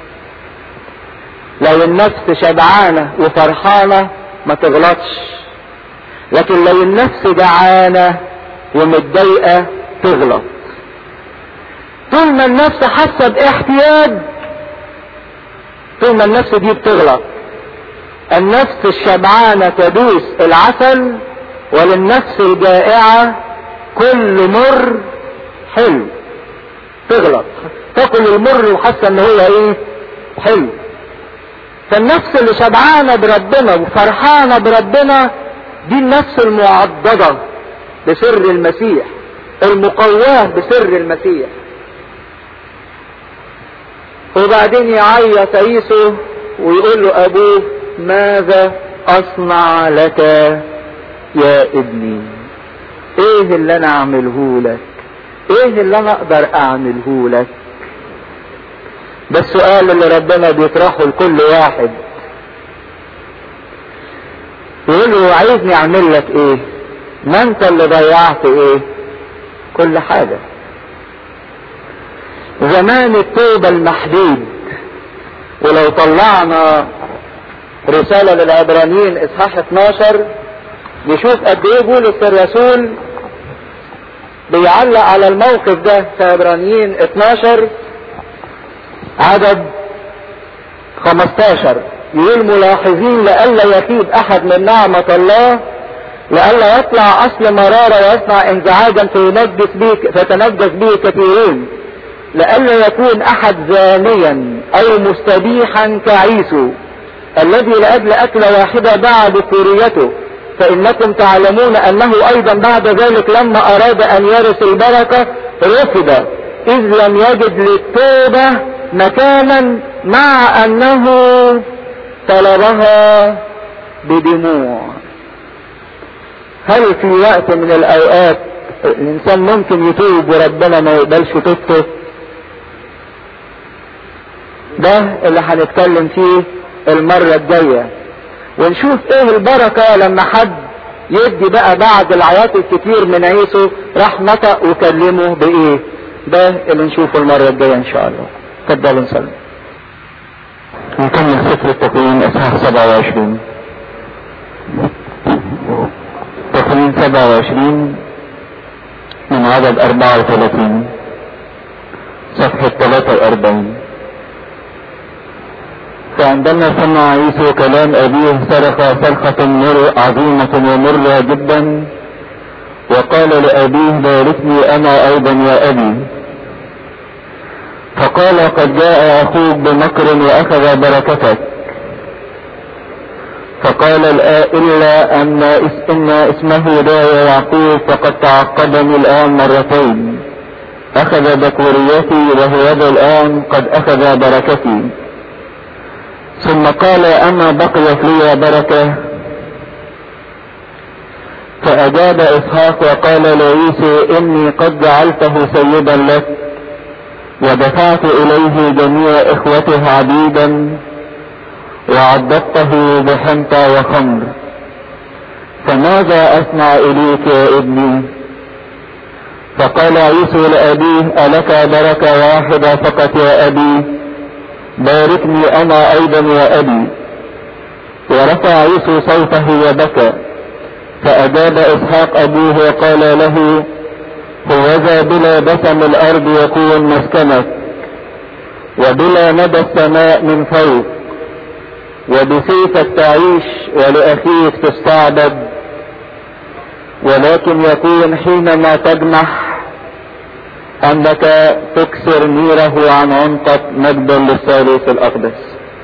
لو النفس شبعانة وفرحانة ما تغلطش لكن لو النفس جعانة ومتضايقة تغلط طول ما النفس حاسة باحتياج طول ما النفس دي بتغلط النفس الشبعانة تدوس العسل وللنفس الجائعة كل مر حلو تغلط تاكل المر وحاسة ان هو ايه حلو فالنفس اللي شبعانة بربنا وفرحانة بربنا دي النفس المعضدة بسر المسيح المقواه بسر المسيح وبعدين يعيط عيسو ويقول له ابوه ماذا اصنع لك يا ابني ايه اللي انا اعمله لك ايه اللي انا اقدر اعمله لك ده السؤال اللي ربنا بيطرحه لكل واحد يقول له عايزني اعمل لك ايه ما انت اللي ضيعت ايه كل حاجة زمان التوبة المحدود ولو طلعنا رسالة للعبرانيين اصحاح 12 نشوف قد ايه بولس الرسول بيعلق على الموقف ده في عبرانيين 12 عدد 15 يقول ملاحظين لئلا يخيب احد من نعمة الله لئلا يطلع اصل مرارة ويصنع انزعاجا فينجس به فتنجس به كثيرون لئلا يكون احد زانيا او مستبيحا كعيسو الذي لاجل اكلة واحدة باع بكوريته فانكم تعلمون انه ايضا بعد ذلك لما اراد ان يرث البركة رفض اذ لم يجد للتوبة مكانا مع انه طلبها بدموع هل في وقت من الاوقات الانسان ممكن يتوب وربنا ما يقبلش توبته ده اللي هنتكلم فيه المرة الجاية ونشوف ايه البركة لما حد يدي بقى بعد العياط الكتير من عيسو راح نطق وكلمه بايه ده اللي نشوفه المرة الجاية ان شاء الله تفضلوا نسلم نكمل سفر التكوين اصحاح 27 تكوين 27 من عدد 34 صفحة 43 فعندما سمع عيسو كلام أبيه صرخ صرخة مر عظيمة ومرة جدا وقال لأبيه باركني أنا أيضا يا أبي فقال قد جاء أخوك بمكر وأخذ بركتك فقال إلا أن إن اسمه لا يعقوب فقد تعقبني الآن مرتين أخذ بكوريتي وهو الآن قد أخذ بركتي ثم قال أما بقيت لي بركة فأجاب إسحاق وقال لعيسى إني قد جعلته سيدا لك ودفعت إليه جميع إخوته عبيدا وعضدته بحنطة وخمر فماذا أصنع إليك يا ابني فقال عيسى لأبيه ألك بركة واحدة فقط يا أبي باركني أنا أيضا يا أبي ورفع عيسى صوته وبكى فأجاب إسحاق أبوه وقال له هوذا بلا بسم الأرض يكون مسكنك وبلا ندى السماء من فوق وبسيفك تعيش ولأخيك تستعبد ولكن يكون حينما تجمح انك تكسر نيره عن عنقك مجدا للثالوث الاقدس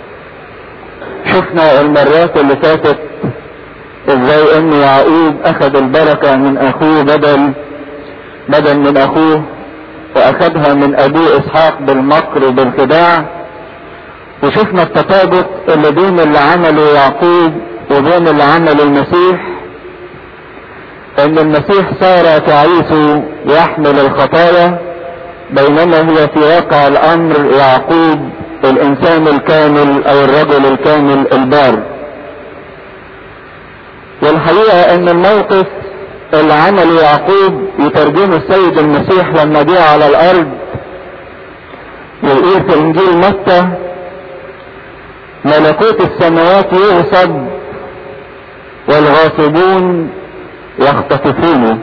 شفنا المرات اللي فاتت ازاي ان يعقوب اخذ البركة من اخوه بدل بدل من اخوه واخذها من ابوه اسحاق بالمكر وبالخداع وشفنا التطابق اللي بين اللي عمله يعقوب وبين اللي عمله المسيح ان المسيح صار كعيسو يحمل الخطايا بينما هو في واقع الامر يعقوب الانسان الكامل او الرجل الكامل البار والحقيقة ان الموقف اللي عمله يعقوب يترجمه السيد المسيح لما جه على الارض ويقول في انجيل متى ملكوت السماوات يغصب والغاصبون يختطفونه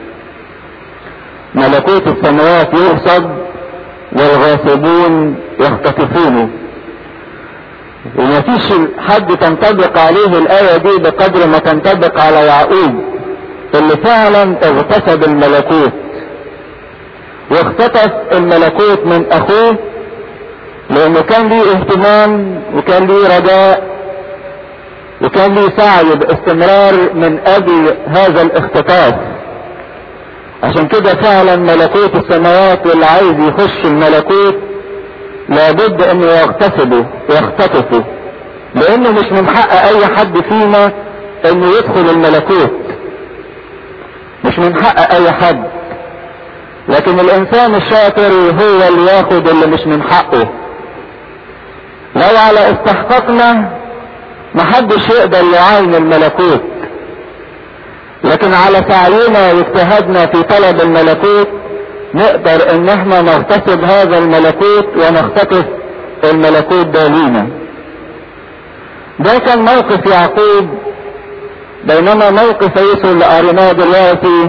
ملكوت السماوات يغصب والغاصبون يختطفونه وما فيش حد تنطبق عليه الآية دي بقدر ما تنطبق على يعقوب اللي فعلا اغتصب الملكوت واختطف الملكوت من اخوه لانه كان ليه اهتمام وكان ليه رجاء وكان ليه سعي باستمرار من اجل هذا الاختطاف عشان كده فعلا ملكوت السماوات واللي عايز يخش الملكوت لابد انه يغتصبه يختطفه لانه مش من حق اي حد فينا انه يدخل الملكوت مش من حق اي حد لكن الانسان الشاطر هو اللي ياخد اللي مش من حقه لو على استحقاقنا محدش يقدر يعاين الملكوت لكن على سعينا واجتهادنا في طلب الملكوت نقدر ان احنا نغتصب هذا الملكوت ونختطف الملكوت ده لينا ده كان موقف يعقوب بينما موقف يسوع اللي قريناه دلوقتي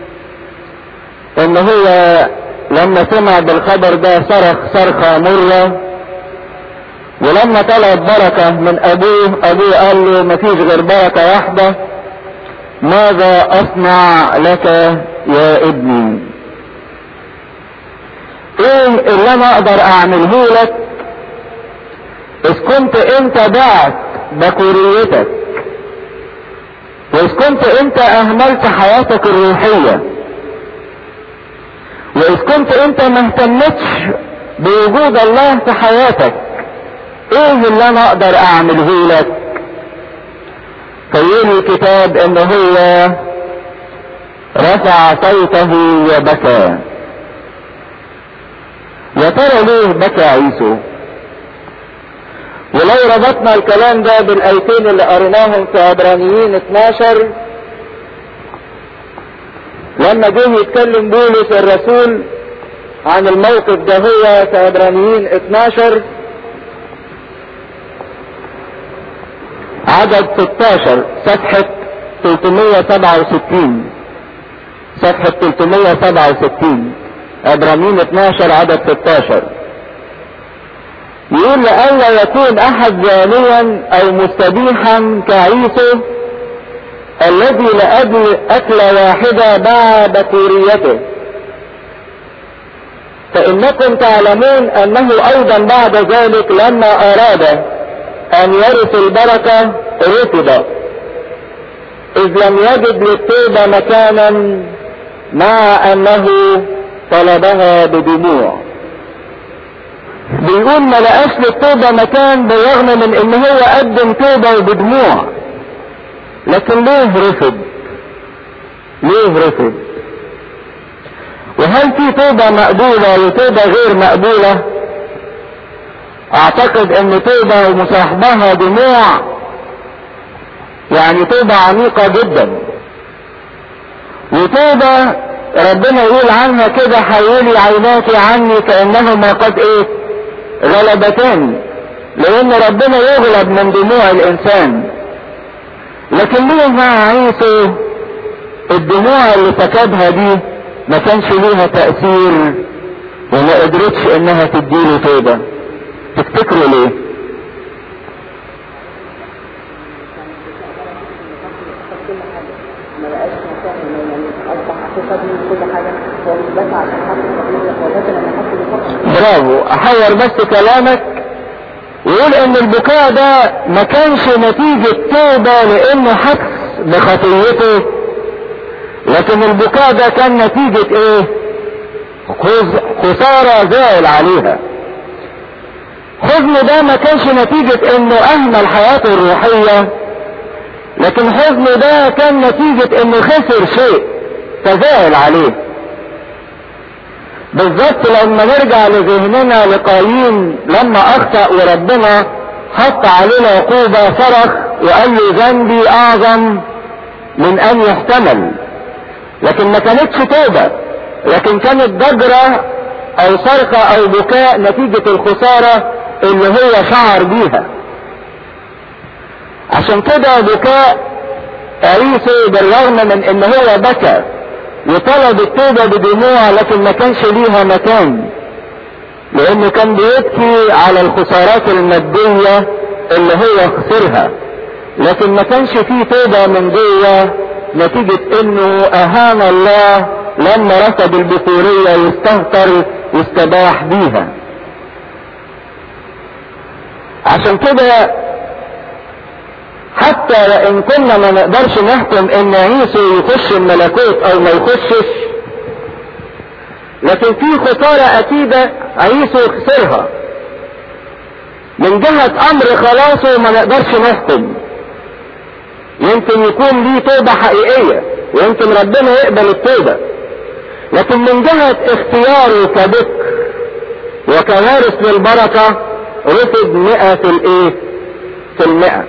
ان هو لما سمع بالخبر ده صرخ صرخة مرة ولما طلب بركة من ابوه ابوه قال له مفيش غير بركة واحدة ماذا اصنع لك يا ابني ايه اللي انا اقدر اعمله لك اذ كنت انت بعت بكوريتك واذ كنت انت اهملت حياتك الروحية واذ كنت انت ما اهتمتش بوجود الله في حياتك ايه اللي انا اقدر اعمله لك فيقول الكتاب ان هو رفع صوته وبكى يا ترى ليه بكى عيسو ولو ربطنا الكلام ده بالايتين اللي قريناهم في عبرانيين 12 لما جه يتكلم بولس الرسول عن الموقف ده هو في عبرانيين 12 عدد 16 صفحة 367 صفحة 367 عبرانيين 12 عدد 16 يقول لئلا يكون احد زانيا او مستبيحا كعيسو الذي لاجل اكلة واحدة باع بكوريته فانكم تعلمون انه ايضا بعد ذلك لما اراد ان يرث البركة رفض اذ لم يجد للتوبة مكانا مع انه طلبها بدموع بيقول ما لقاش للتوبة مكان بالرغم من ان هو قدم توبة وبدموع لكن ليه رفض ليه رفض وهل في توبة مقبولة وتوبة غير مقبولة اعتقد ان توبة ومصاحبها دموع يعني توبة عميقة جدا وتوبة ربنا يقول عنها كده حولي عيناك عني كأنهما قد ايه غلبتان لان ربنا يغلب من دموع الانسان لكن ليه مع عيسو الدموع اللي سكبها دي ما كانش ليها تأثير وما قدرتش انها تديله توبة تفتكروا ليه ما بقاش مكان إنه يعني اصبح عقيقه دي كل حاجه هو مش بس عشان حد القضيه هو ده لما حد بيفكر برافو احور بس كلامك ويقول ان البكاء ده ما كانش نتيجة توبة لانه حس بخطيته لكن البكاء ده كان نتيجة ايه خز- خسارة زائل عليها حزنه ده ما كانش نتيجة انه اهمل حياته الروحية لكن حزنه ده كان نتيجة انه خسر شيء فزائل عليه بالظبط لما نرجع لذهننا لقايين لما اخطأ وربنا حط عليه العقوبة صرخ وقال له ذنبي اعظم من ان يحتمل لكن ما كانتش توبة لكن كانت ضجرة او صرخة او بكاء نتيجة الخسارة اللي هو شعر بيها عشان كده بكاء عيسو بالرغم من ان هو بكى وطلب التوبة بدموع لكن ما كانش ليها مكان لانه كان بيبكي على الخسارات المادية اللي هو خسرها لكن ما كانش فيه توبة من جوه نتيجة انه اهان الله لما رفض البخورية يستهتر يستباح بيها عشان كده حتى وان كنا ما نقدرش نحكم ان عيسو يخش الملكوت او ما يخشش لكن في خسارة اكيدة عيسو خسرها من جهة امر خلاصه ما نقدرش نحكم يمكن يكون ليه توبة حقيقية ويمكن ربنا يقبل التوبة لكن من جهة اختياره كبكر وكوارث للبركة رفض مئة في الايه في المئة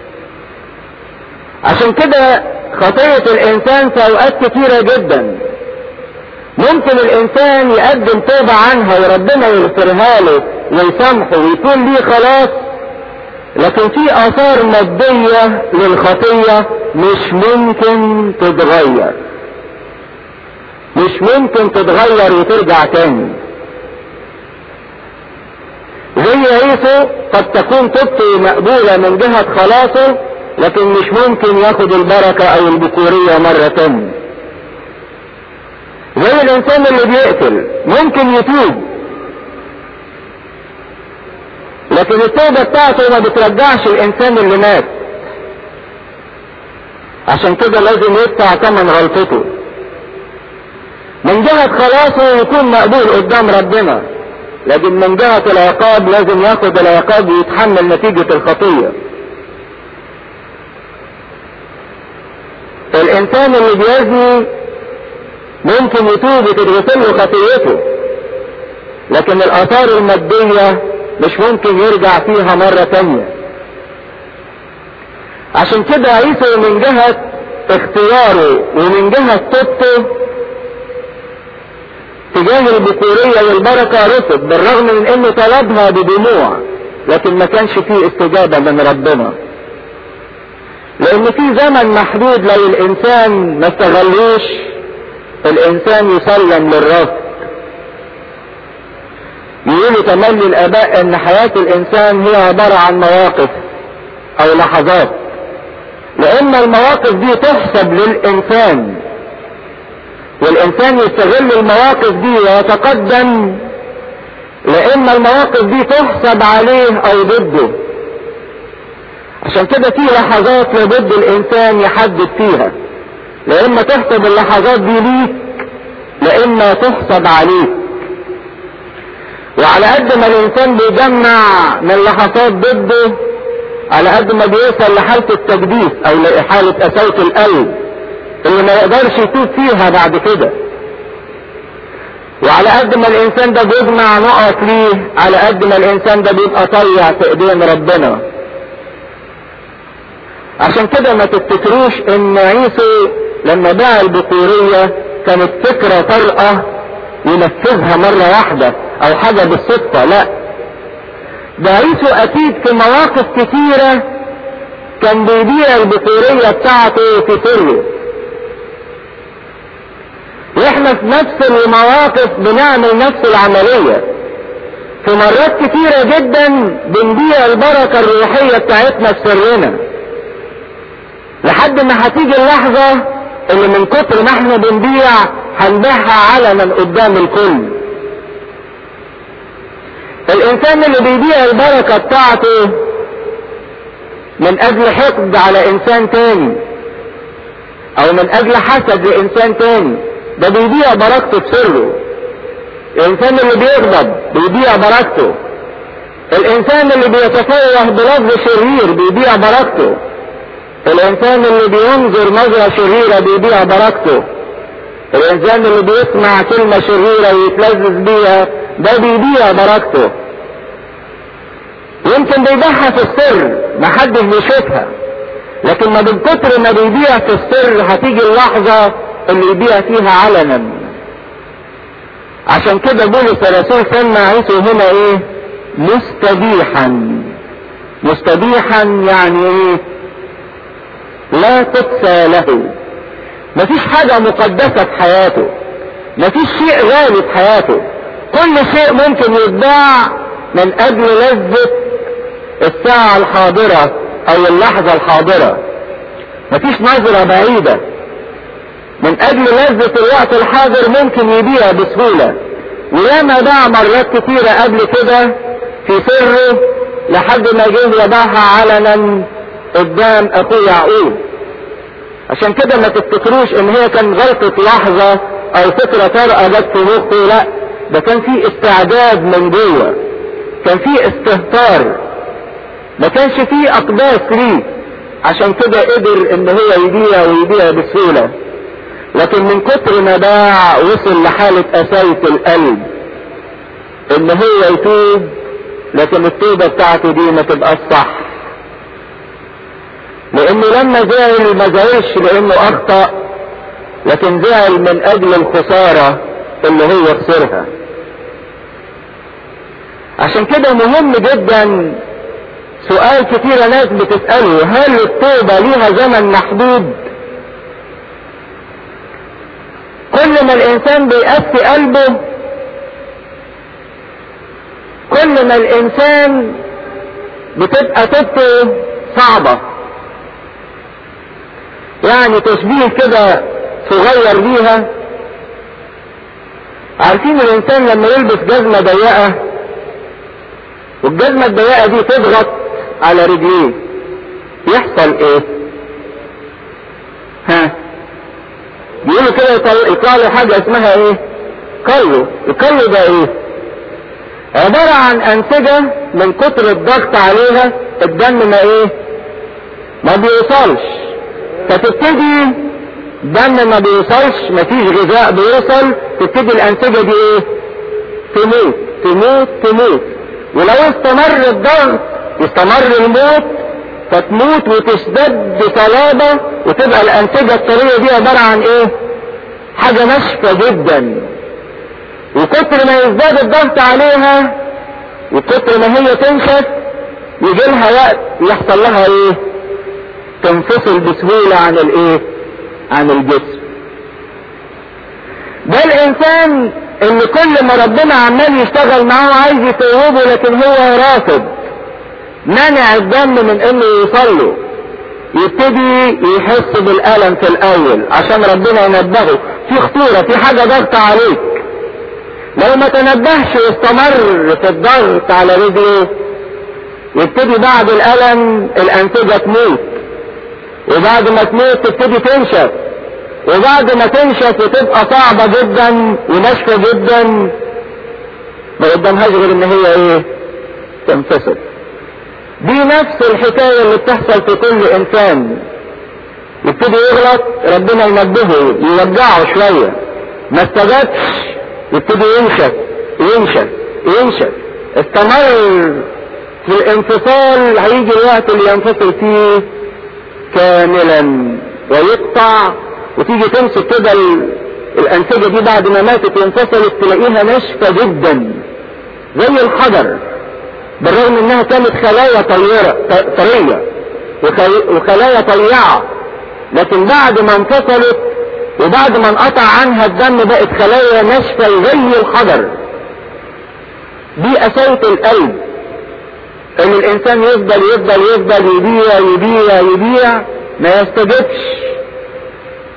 عشان كده خطية الانسان في اوقات كتيرة جدا ممكن الانسان يقدم توبة عنها وربنا يغفرها له ويسامحه ويكون ليه خلاص لكن في اثار مادية للخطية مش ممكن تتغير مش ممكن تتغير وترجع تاني زي عيسو قد تكون توبته مقبولة من جهة خلاصه لكن مش ممكن ياخد البركة او البكورية مرة تانية زي الانسان اللي بيقتل ممكن يتوب لكن التوبة بتاعته ما بترجعش الانسان اللي مات عشان كده لازم يدفع ثمن غلطته من جهة خلاصه يكون مقبول قدام ربنا لكن من جهة العقاب لازم ياخد العقاب ويتحمل نتيجة الخطية الانسان اللي بيزني ممكن يتوب وتتغفر له خطيته لكن الاثار المادية مش ممكن يرجع فيها مرة تانية عشان كده عيسى من جهة اختياره ومن جهة توبته تجاه البكورية والبركة رفض بالرغم من انه طلبها بدموع لكن ما كانش فيه استجابة من ربنا لان في زمن محدود لو الانسان ما استغلوش الانسان يسلم للرفض يقولوا تملي الاباء ان حياة الانسان هي عبارة عن مواقف او لحظات لان المواقف دي تحسب للانسان والانسان يستغل المواقف دي ويتقدم لان المواقف دي تحسب عليه او ضده عشان كده في لحظات لابد الانسان يحدد فيها لا اما تحسب اللحظات دي ليك لا اما تحسب عليك وعلى قد ما الانسان بيجمع من لحظات ضده على قد ما بيوصل لحالة التجديد او لحالة قساوة القلب اللي ما يقدرش يتوب فيها بعد كده وعلى قد ما الانسان ده بيجمع نقط ليه على قد ما الانسان ده بيبقى طيع في ايدين ربنا عشان كده ما تفتكروش ان عيسو لما باع البكورية كانت فكرة طرقة ينفذها مرة واحدة او حاجة بالصدفة لا ده عيسو اكيد في مواقف كتيرة كان بيبيع البكورية بتاعته في سره واحنا في نفس المواقف بنعمل نفس العملية في مرات كتيرة جدا بنبيع البركة الروحية بتاعتنا في سرنا لحد ما هتيجي اللحظة اللي من كتر ما احنا بنبيع هنبيعها علنا قدام الكل الانسان اللي بيبيع البركة بتاعته من اجل حقد على انسان تاني او من اجل حسد لانسان تاني ده بيبيع بركته بسره الانسان اللي بيغضب بيبيع بركته الانسان اللي بيتفوه بلفظ شرير بيبيع بركته الانسان اللي بينظر نظرة شريرة بيبيع بركته الانسان اللي بيسمع كلمة شريرة ويتلذذ بيها ده بيبيع بركته يمكن بيبيعها في السر محدش بيشوفها لكن ما من كتر ما بيبيع في السر هتيجي اللحظة اللي يبيع فيها علنا عشان كده بولس الرسول سمى عيسو هنا ايه مستبيحا مستبيحا يعني ايه لا تقسى له مفيش حاجة مقدسة في حياته مفيش شيء غالي في حياته كل شيء ممكن يتباع من اجل لذة الساعة الحاضرة او اللحظة الحاضرة مفيش نظرة بعيدة من اجل لذة الوقت الحاضر ممكن يبيع بسهولة وياما باع مرات كتيرة قبل كده في سره لحد ما جه يباعها علنا قدام اخوه يعقوب عشان كده ما تفتكروش ان هي كان غلطة لحظة او فكرة طارئة جت في مخه لا ده كان في استعداد من جوه كان في استهتار ما كانش في اقداس ليه عشان كده قدر ان هو يبيع ويبيع بسهولة لكن من كتر ما باع وصل لحالة قساية القلب ان هو يتوب لكن التوبة بتاعته دي ما تبقاش صح لانه لما زعل ما زعلش لانه اخطأ لكن زعل من اجل الخسارة اللي هو خسرها عشان كده مهم جدا سؤال كتير ناس بتسأله هل التوبة ليها زمن محدود كل ما الانسان بيقسي قلبه كل ما الانسان بتبقى توبته صعبة يعني تشبيه كده صغير ليها عارفين الانسان لما يلبس جزمة ضيقة والجزمة الضيقة دي تضغط على رجليه يحصل ايه ها بيقولوا كده يطلع له حاجة اسمها ايه كلو الكلو ده ايه عبارة عن انسجة من كتر الضغط عليها الدم ما ايه ما بيوصلش فتبتدي الدم ما بيوصلش مفيش غذاء بيوصل تبتدي الانسجة دي ايه تموت تموت تموت ولو استمر الضغط يستمر الموت فتموت وتشتد بصلابة وتبقى الانسجة الطرية دي عبارة عن ايه حاجة ناشفة جدا وكتر ما يزداد الضغط عليها وكتر ما هي تنشف يجي لها وقت يحصل لها ايه تنفصل بسهولة عن الايه عن الجسم ده الانسان اللي كل ما ربنا عمال يشتغل معاه عايز يتوبه لكن هو رافض منع الدم من انه يوصل له يبتدي يحس بالالم في الاول عشان ربنا ينبهه في خطورة في حاجة ضغط عليك لو ما تنبهش واستمر في الضغط على رجله يبتدي بعد الالم الانسجة تموت وبعد ما تموت تبتدي تنشف وبعد ما تنشف وتبقى صعبة جدا وناشفة جدا ما قدامهاش غير ان هي ايه تنفصل دي نفس الحكاية اللي بتحصل في كل انسان يبتدي يغلط ربنا ينبهه يرجعه شوية ما استجابش يبتدي ينشف ينشف ينشف استمر في الانفصال هيجي الوقت اللي ينفصل فيه كاملا ويقطع وتيجي تمسك كده الانسجة دي بعد ما ماتت وانفصلت تلاقيها ناشفة جدا زي الحجر بالرغم انها كانت خلايا طيرة طرية وخلايا طيعة لكن بعد ما انفصلت وبعد ما انقطع عنها الدم بقت خلايا ناشفة زي الحجر دي قساوة القلب ان الانسان يفضل يفضل يفضل يبيع يبيع يبيع ما يستجبش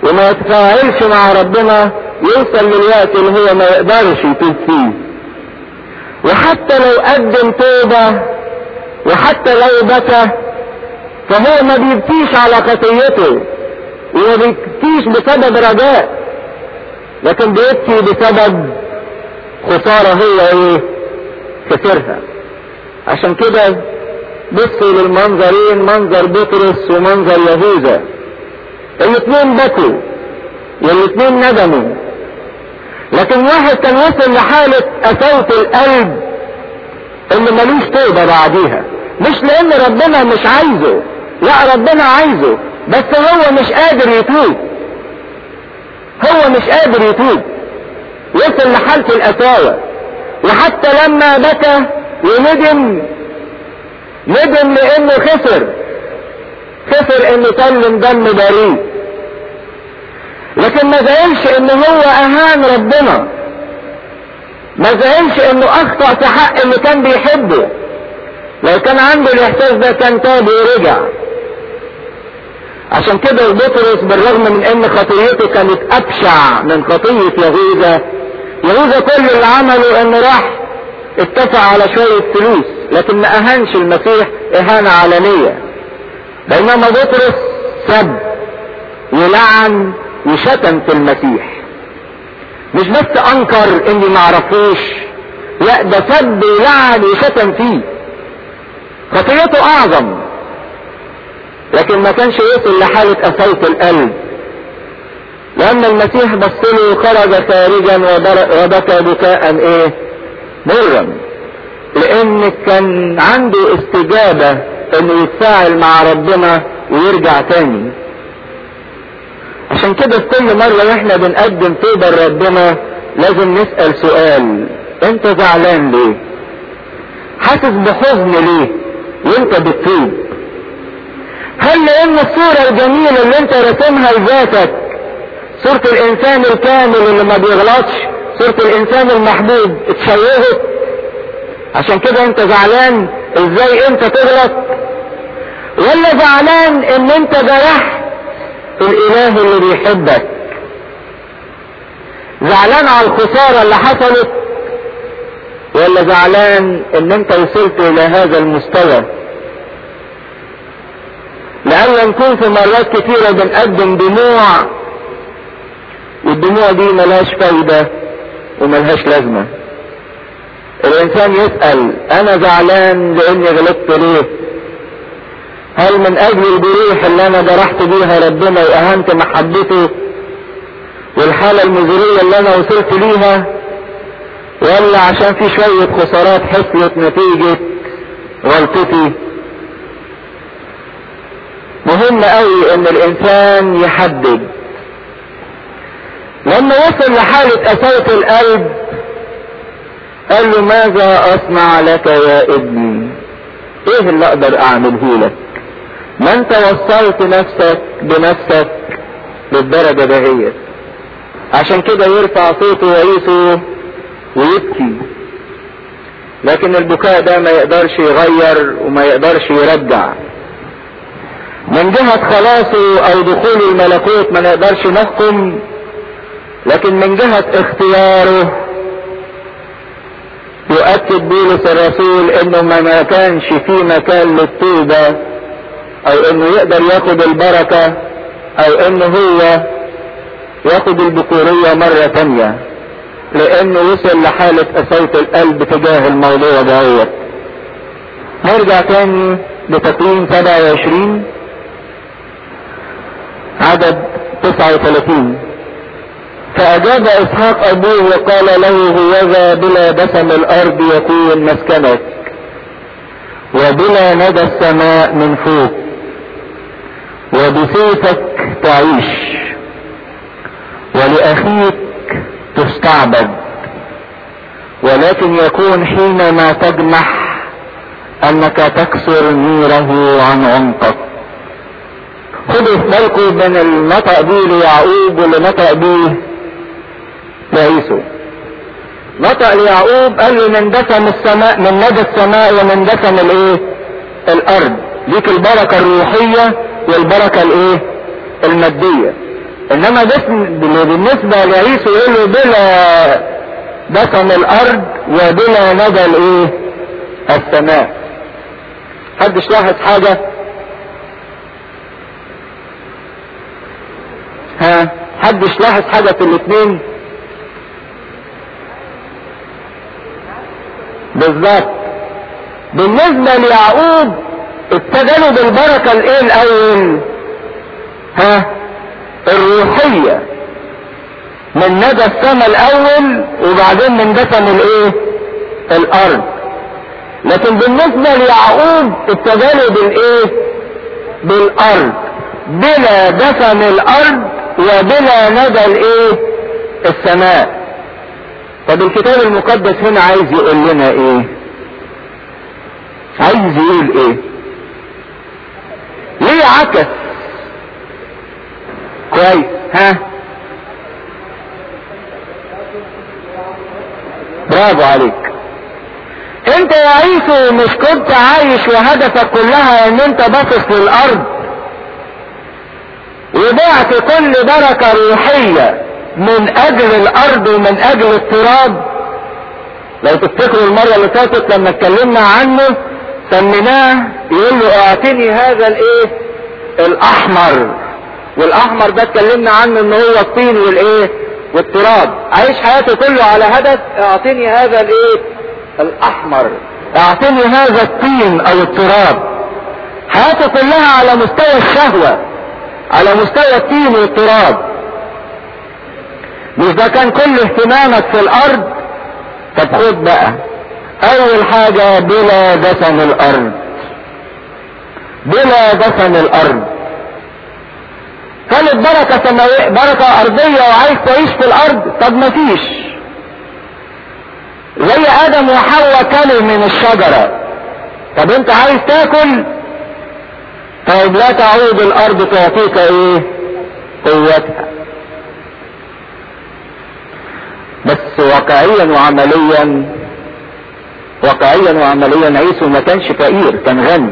وما يتفاعلش مع ربنا يوصل للوقت اللي هو ما يقدرش يتوب فيه وحتى لو قدم توبة وحتى لو بكى فهو ما بيبكيش على خطيته وما بيبكيش بسبب رجاء لكن بيبكي بسبب خسارة هو ايه خسرها عشان كده بصوا للمنظرين منظر بطرس ومنظر يهوذا الاثنين بكوا والاثنين ندموا لكن واحد كان وصل لحالة قساوة القلب اللي ملوش توبة بعديها مش لان ربنا مش عايزه لا ربنا عايزه بس هو مش قادر يتوب هو مش قادر يتوب وصل لحالة القساوة وحتى لما بكى وندم ندم لانه خسر خسر انه سلم دم بريء لكن ما زعلش ان هو اهان ربنا ما زعلش انه اخطأ في حق اللي كان بيحبه لو كان عنده الاحساس ده كان تاب ورجع عشان كده بطرس بالرغم من ان خطيته كانت ابشع من خطية يهوذا يهوذا كل اللي عمله انه راح اتفق على شوية فلوس لكن ما اهانش المسيح اهانة علنية بينما بطرس سب ولعن وشتم في المسيح مش بس انكر اني معرفوش لا ده سب ولعن وشتم فيه خطيته اعظم لكن ما كانش يصل لحالة قساوة القلب لان المسيح بص له خرج خارجا وبكى بكاء ايه مرا لان كان عنده استجابة انه يتفاعل مع ربنا ويرجع تاني عشان كده في كل مرة واحنا بنقدم توبة لربنا لازم نسأل سؤال انت زعلان ليه حاسس بحزن ليه وانت بتتوب هل لان الصورة الجميلة اللي انت رسمها لذاتك صورة الانسان الكامل اللي ما بيغلطش صورة الانسان المحبوب اتشوهت عشان كده انت زعلان ازاي انت تغلط ولا زعلان ان انت جرحت الاله اللي بيحبك زعلان على الخسارة اللي حصلت ولا زعلان ان انت وصلت الى هذا المستوى لأن نكون في مرات كثيرة بنقدم دموع والدموع دي ملهاش فايدة وملهاش لازمة الإنسان يسأل أنا زعلان لأني غلطت ليه؟ هل من أجل الجروح اللي أنا جرحت بيها ربنا وأهنت محبته والحالة المزرية اللي أنا وصلت ليها ولا عشان في شوية خسارات حصلت نتيجة غلطتي مهم قوي ان الانسان يحدد لما وصل لحالة قساوة القلب قال له ماذا اصنع لك يا ابني ايه اللي اقدر اعمله لك ما انت وصلت نفسك بنفسك للدرجة دهيت عشان كده يرفع صوته وعيسه ويبكي لكن البكاء ده ما يقدرش يغير وما يقدرش يرجع من جهة خلاصه او دخول الملكوت ما نقدرش نحكم لكن من جهة اختياره يؤكد بولس الرسول انه ما كانش في مكان للتوبة او انه يقدر ياخد البركة او انه هو ياخد البكورية مرة تانية لانه وصل لحالة قساوة القلب تجاه الموضوع دوت نرجع تاني لتكوين 27 عدد 39 فأجاب إسحاق أبوه وقال له هوذا بلا دسم الأرض يكون مسكنك وبلا ندى السماء من فوق وبسيفك تعيش ولأخيك تستعبد ولكن يكون حينما تجمح أنك تكسر نيره عن عنقك خدوا في بالكم من النطق دي ليعقوب واللي نطق بيه لعيسو نطق ليعقوب قال له من دسم السماء من ندى السماء ومن دسم الايه الارض ليك البركة الروحية والبركة الايه المادية انما باسم بالنسبة لعيسو يقول له بلا دسم الارض وبلا ندى الايه السماء حدش لاحظ حاجة ها حدش لاحظ حاجة في الاثنين بالظبط بالنسبة ليعقوب ابتدلوا بالبركة الايه الاول ها الروحية من ندى السماء الاول وبعدين من دسم الايه الارض لكن بالنسبة ليعقوب ابتدلوا بالايه بالارض بلا دسم الارض وبلا ندى الايه السماء طب الكتاب المقدس هنا عايز يقول لنا ايه عايز يقول ايه ليه عكس كويس ها برافو عليك انت يا عيسو مش كنت عايش وهدفك كلها ان انت باصص للارض وبعت كل بركة روحية من اجل الارض ومن اجل التراب لو تفتكروا المرة اللي فاتت لما اتكلمنا عنه سميناه يقول له اعطني هذا الايه الاحمر والاحمر ده اتكلمنا عنه ان هو الطين والايه والتراب عايش حياته كله على هدف اعطني هذا الايه الاحمر اعطني هذا الطين او التراب حياته كلها على مستوى الشهوة على مستوى الطين والتراب مش ده كان كل اهتمامك في الارض طب خد بقى اول حاجة بلا دسم الارض بلا دسم الارض كانت بركة سماوية بركة ارضية وعايز تعيش في الارض طب مفيش زي ادم وحواء كلوا من الشجرة طب انت عايز تاكل طيب لا تعود الارض تعطيك ايه قوتها بس واقعيا وعمليا واقعيا وعمليا عيسو ما كانش فقير كان غني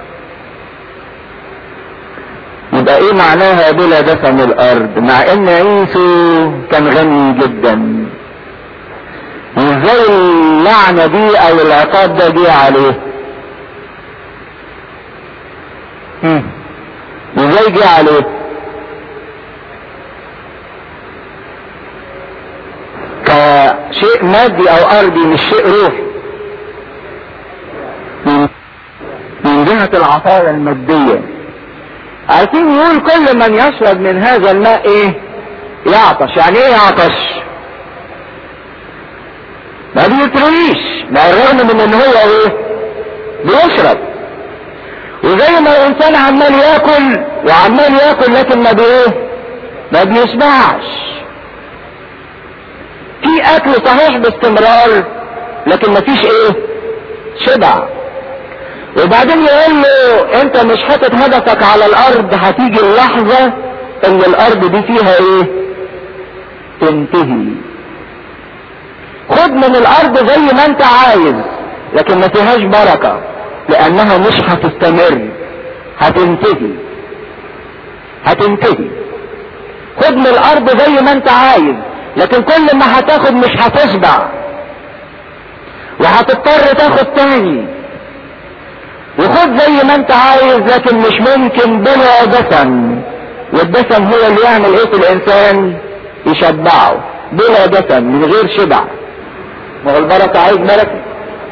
يبقى ايه معناها بلا دسم الارض مع ان عيسو كان غني جدا وازاي اللعنة دي او العقاب ده جه عليه وازاي جه عليه كشيء مادي او ارضي مش شيء روحي من, من جهة العطايا المادية عارفين يقول كل من يشرب من هذا الماء ايه يعطش يعني ايه يعطش ما بيترويش مع الرغم من ان هو ايه بيشرب وزي ما الانسان عمال ياكل وعمال ياكل لكن ما بايه ما بيشبعش في اكل صحيح باستمرار لكن ما فيش ايه شبع وبعدين يقول له انت مش حاطط هدفك على الارض هتيجي اللحظة ان الارض دي فيها ايه تنتهي خد من الارض زي ما انت عايز لكن ما فيهاش بركة لانها مش هتستمر هتنتهي هتنتهي خد من الارض زي ما انت عايز لكن كل ما هتاخد مش هتشبع وهتضطر تاخد تاني وخد زي ما انت عايز لكن مش ممكن بلا دسم والدسم هو اللي يعمل ايه في الانسان يشبعه بلا دسم من غير شبع ما هو البركة عايز ملكة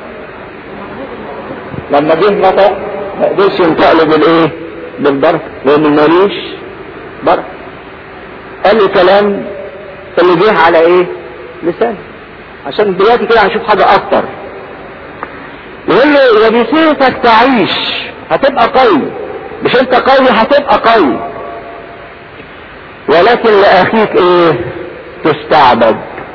لما جه نطق ما قدرش ينطق له بالايه بالبركة لان ماليش بركة قال له كلام اللي جه على ايه لسان عشان دلوقتي كده هنشوف حاجة اكتر يقول له وبسيفك تعيش هتبقى قوي مش انت قوي هتبقى قوي ولكن لاخيك ايه تستعبد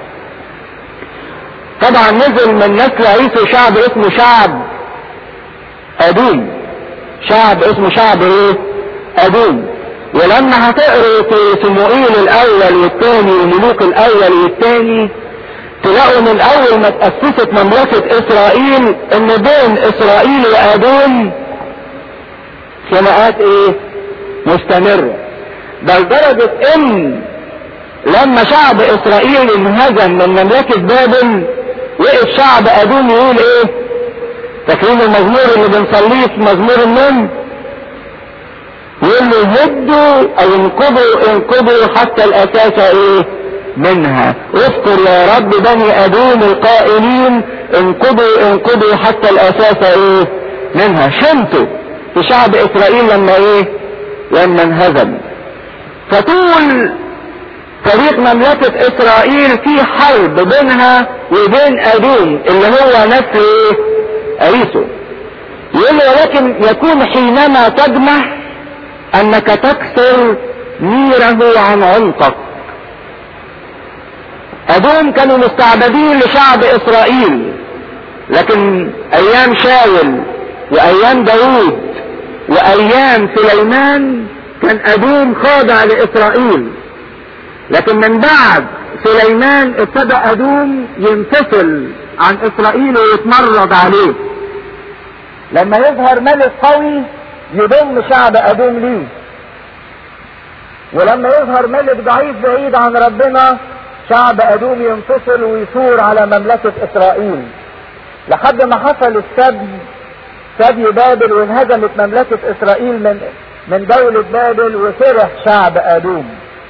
طبعا نزل من نسل عيسو شعب اسمه شعب ادوم شعب اسمه شعب ايه ادوم ولما هتقروا في صموئيل الاول والثاني وملوك الاول والثاني تلاقوا من اول ما تأسست مملكة اسرائيل ان بين اسرائيل وادوم خناقات ايه مستمرة بل درجة ان لما شعب اسرائيل انهزم من مملكة بابل وقف شعب ادون يقول ايه فاكرين المزمور اللي بنصليه في مزمور النوم يقول له هدوا او انقضوا انقضوا حتى الاساس ايه منها اذكر يا رب بني ادوم القائلين انقضوا انقضوا حتى الاساس ايه منها شمتوا في شعب اسرائيل لما ايه لما انهزم فطول طريق مملكة اسرائيل في حرب بينها وبين ادوم اللي هو نسل ايه عيسو يقول له ولكن يكون حينما تجمع انك تكسر نيره عن عنقك ادوم كانوا مستعبدين لشعب اسرائيل لكن ايام شاول وايام داوود وايام سليمان كان ادوم خاضع لاسرائيل لكن من بعد سليمان ابتدى ادوم ينفصل عن اسرائيل ويتمرد عليه لما يظهر ملك قوي يضم شعب ادوم ليه ولما يظهر ملك ضعيف بعيد عن ربنا شعب ادوم ينفصل ويثور على مملكة اسرائيل لحد ما حصل السبي سبي بابل وانهزمت مملكة اسرائيل من من دولة بابل وفرح شعب ادوم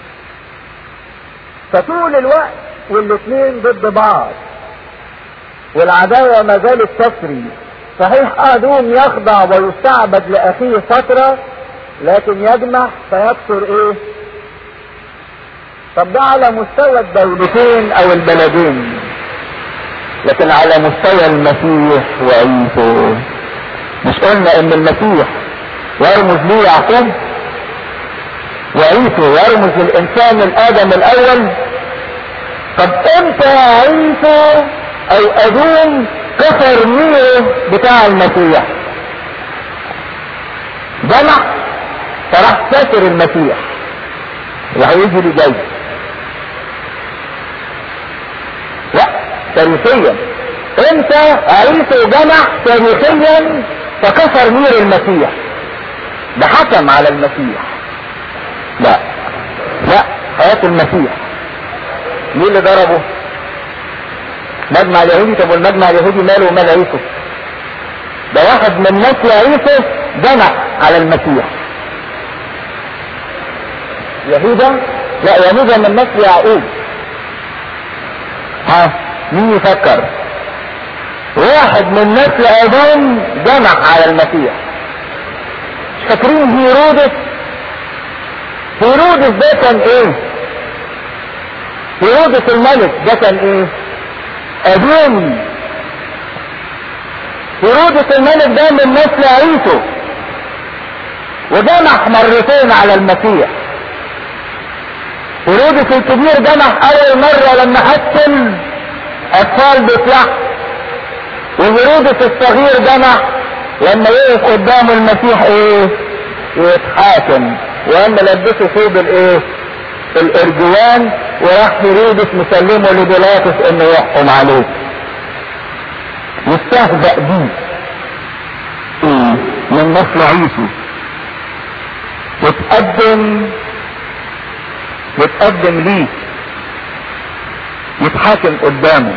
فطول الوقت والاثنين ضد بعض والعداوة ما زالت تسري صحيح ادوم يخضع ويستعبد لاخيه فترة لكن يجمع فيكسر ايه طب ده على مستوى الدولتين او البلدين لكن على مستوى المسيح وعيسو مش قلنا ان المسيح يرمز ليه يعقوب وعيسو يرمز للانسان الادم الاول طب امتى عيسو او ادوم كسر ميره بتاع المسيح جمع فراح كسر المسيح وهيجي اللي جاي لا تاريخيا امتى عيسى جمع تاريخيا فكسر مير المسيح ده حكم على المسيح لا لا حياة المسيح مين اللي ضربه مجمع اليهودي طب والمجمع اليهودي ماله ومال عيسى ده واحد من نسل عيسى جمع على المسيح يهوذا لا يهوذا من نسل يعقوب ها مين يفكر واحد من نسل ادم جمع على المسيح مش فاكرين هيرودس هيرودس ده كان ايه هيرودس الملك ده كان ايه ادم هيرودس الملك ده من نسل عيسو وجمع مرتين على المسيح هيرودس الكبير جمع اول مرة لما قتل اطفال بيطلع وهيرودس الصغير جمع لما يقف قدامه المسيح ايه يتحاكم واما لبسه ثوب الايه الارجوان وراح هيرودس مسلمه لبيلاطس انه يحكم عليه يستهزأ بيه ايه من نسل عيسو يتقدم يتقدم ليه يتحاكم قدامه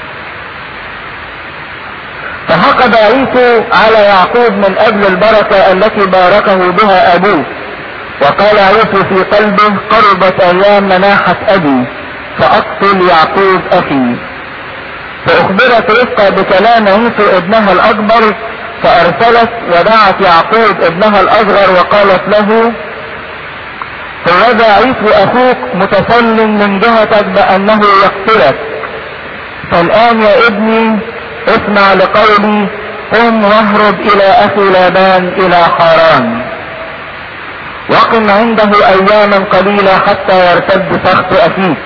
فحقد عيسو على يعقوب من اجل البركة التي باركه بها ابوه وقال عيسو في قلبه قربت ايام مناحة ابي فاقتل يعقوب اخي فاخبرت رفقة بكلام عيسو ابنها الاكبر فارسلت ودعت يعقوب ابنها الاصغر وقالت له فهذا عيسو اخوك متسلم من جهتك بانه يقتلك فالان يا ابني اسمع لقولي قم واهرب الى اخي لابان الى حران وقم عنده اياما قليلة حتى يرتد سخط اخيك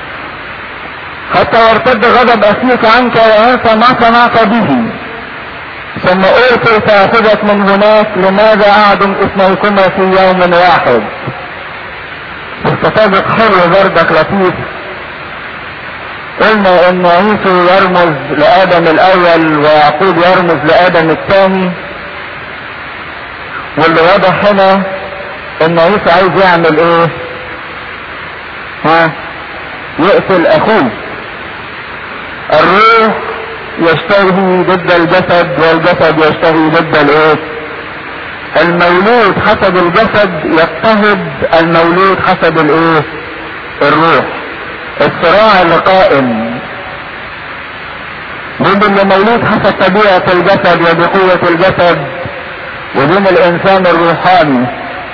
حتى يرتد غضب اخيك عنك وينسى ما صنعت به ثم ارسل فاخذك من هناك لماذا اعدم اثنيكما في يوم واحد استفادت حلو بردك لطيف قلنا ان عيسو يرمز لادم الاول ويعقوب يرمز لادم الثاني واللي واضح هنا ان عيسى عايز يعمل ايه ها يقتل اخوه الروح يشتهي ضد الجسد والجسد يشتهي ضد الايه المولود حسب الجسد يضطهد المولود حسب الايه الروح الصراع اللي قائم بين اللي مولود حسب طبيعة الجسد وبقوة الجسد وبين الانسان الروحاني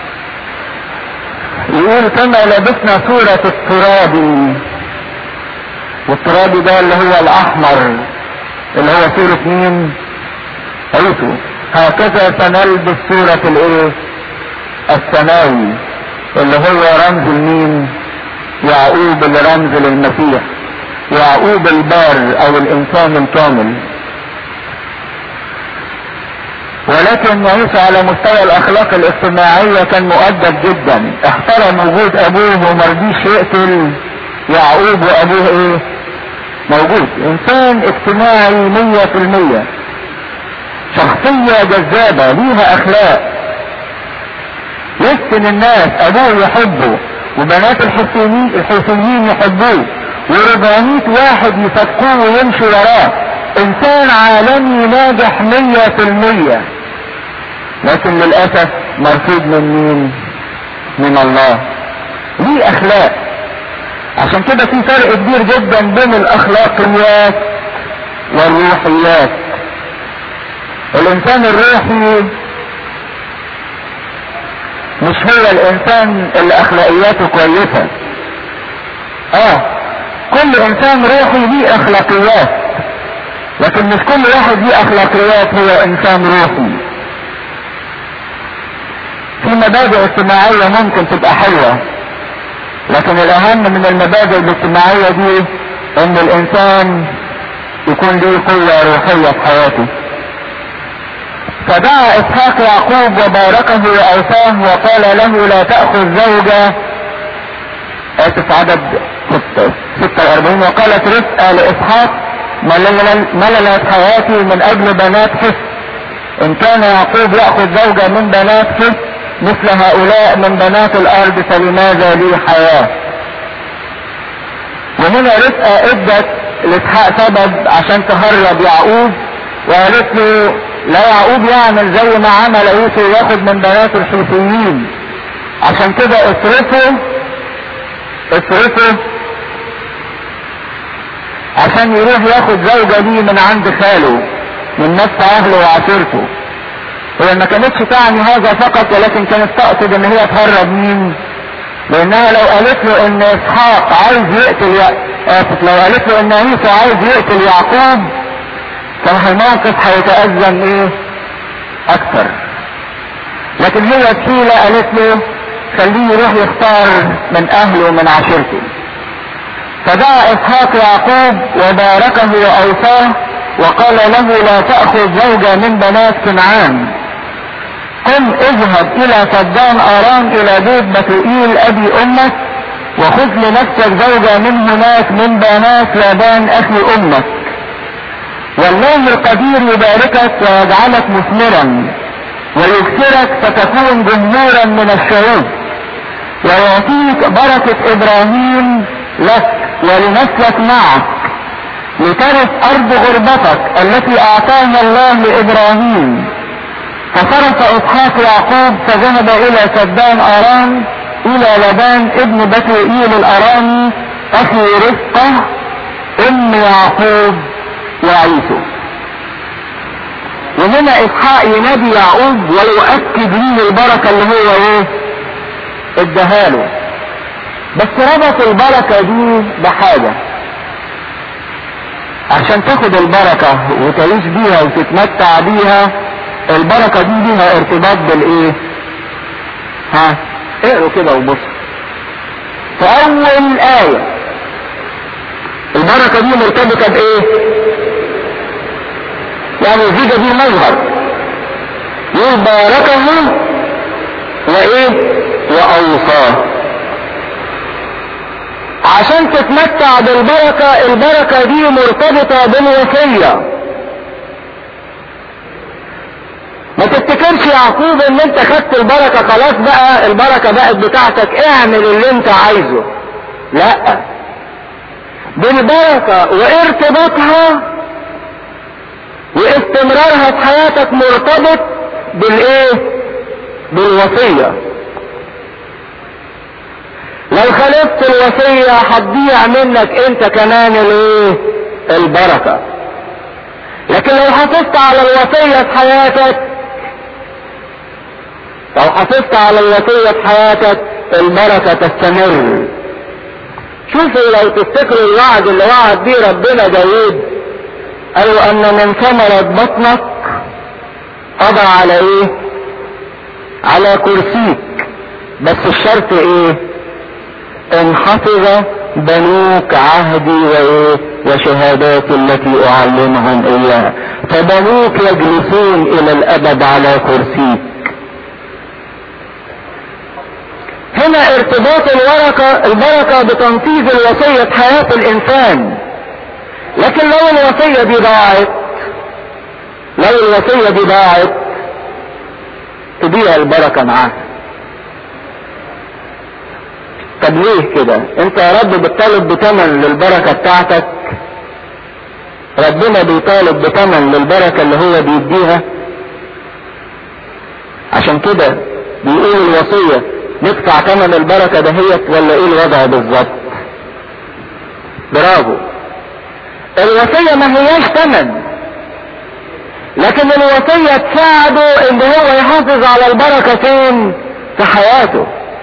يقول كما لبسنا صورة الترابي والترابي ده اللي هو الاحمر اللي هو صورة مين عيسو هكذا سنلبس صورة الايه السماوي اللي هو رمز المين يعقوب اللي رمز للمسيح يعقوب البار او الانسان الكامل ولكن عيسى على مستوى الاخلاق الاجتماعية كان مؤدب جدا احترم وجود ابوه ومرضيش يقتل يعقوب وابوه ايه موجود انسان اجتماعي مية في المية شخصية جذابة ليها اخلاق يسكن الناس ابوه يحبه وبنات الحسينيين الحسينيين يحبوه وربعمية واحد يصدقوه ويمشوا وراه انسان عالمي ناجح مية في المية لكن للأسف مرفوض من مين من الله ليه اخلاق عشان كده في فرق كبير جدا بين الاخلاقيات والروحيات الانسان الروحي مش هو الانسان اللي اخلاقياته كويسة اه كل انسان روحي ليه اخلاقيات لكن مش كل واحد ليه اخلاقيات هو انسان روحي في مبادئ اجتماعية ممكن تبقى حلوة لكن الاهم من المبادئ الاجتماعية دي ان الانسان يكون ليه قوة روحية في حياته فدعا اسحاق يعقوب وباركه واوصاه وقال له لا تأخذ زوجة اسف عدد ستة ستة واربعين وقالت رفقة لاسحاق مللت حياتي من اجل بنات حس ان كان يعقوب يأخذ زوجة من بنات حس مثل هؤلاء من بنات الارض فلماذا لي حياة وهنا رفقة ادت لاسحاق سبب عشان تهرب يعقوب وقالت له لا يعقوب يعمل زي ما عمل عيسو ياخد من بنات الحوثيين عشان كده اصرفه اصرفه عشان يروح ياخد زوجة ليه من عند خاله من نفس اهله وعشيرته هي ما كانتش تعني هذا فقط ولكن كانت تقصد ان هي تهرب مين لانها لو قالت له ان اسحاق عايز يقتل يا... اسف لو قالت له ان عيسى عايز يقتل يعقوب كان الموقف هيتأزم ايه اكتر لكن هي وسيلة قالت له خليه يروح يختار من اهله ومن عشيرته فدعا اسحاق يعقوب وباركه واوصاه وقال له لا تأخذ زوجة من بنات كنعان قم اذهب الى صدام ارام الى بيت بتوئيل ابي امك وخذ لنفسك زوجة من هناك من بنات لابان اخي امك والله القدير يباركك ويجعلك مثمرا ويكثرك فتكون جمهورا من الشعوب ويعطيك بركة ابراهيم لك ولنسلك معك لترث ارض غربتك التي اعطاها الله لابراهيم فصرف اسحاق يعقوب فذهب الى سدان ارام الى لبان ابن بتوئيل الارامي اخي رفقه ام يعقوب وعيسو وهنا اسحاق ينادي يعقوب ويؤكد ليه البركة اللي هو ايه اداهاله بس ربط البركة دي بحاجة عشان تاخد البركة وتعيش بيها وتتمتع بيها البركة دي ليها ارتباط بالايه ها اقروا كده وبص في اول آية البركة دي مرتبطة بايه يعني الزيجة دي مظهر يقول باركه وايه واوصاه عشان تتمتع بالبركة البركة دي مرتبطة بالوصية ما تفتكرش يفتكرش يعقوب ان انت خدت البركة خلاص بقى البركة بقت بتاعتك اعمل اللي انت عايزه لا بالبركة وارتباطها واستمرارها في حياتك مرتبط بالايه بالوصية لو خالفت الوصية هتضيع منك انت كمان الايه البركة لكن لو حافظت على الوصية في حياتك لو حافظت على الوصية في حياتك البركة تستمر شوفوا لو تفتكروا الوعد اللي وعد بيه ربنا داود قالوا ان من ثمرة بطنك قضى على ايه على كرسيك بس الشرط ايه ان حفظ بنوك عهدي وايه وشهاداتي التي اعلمهم اياها فبنوك يجلسون الى الابد على كرسيك هنا ارتباط الورقة البركة بتنفيذ الوصية في حياة الانسان لكن لو الوصية دي ضاعت لو الوصية دي ضاعت تضيع البركة معاها طب ليه كده انت يا رب بتطالب بثمن للبركة بتاعتك ربنا بيطالب بثمن للبركة اللي هو بيديها عشان كده بيقول الوصية ندفع ثمن البركة دهيت ولا ايه الوضع بالظبط برافو الوصية ما هياش ثمن لكن الوصية تساعده ان هو يحافظ على البركة فين في حياته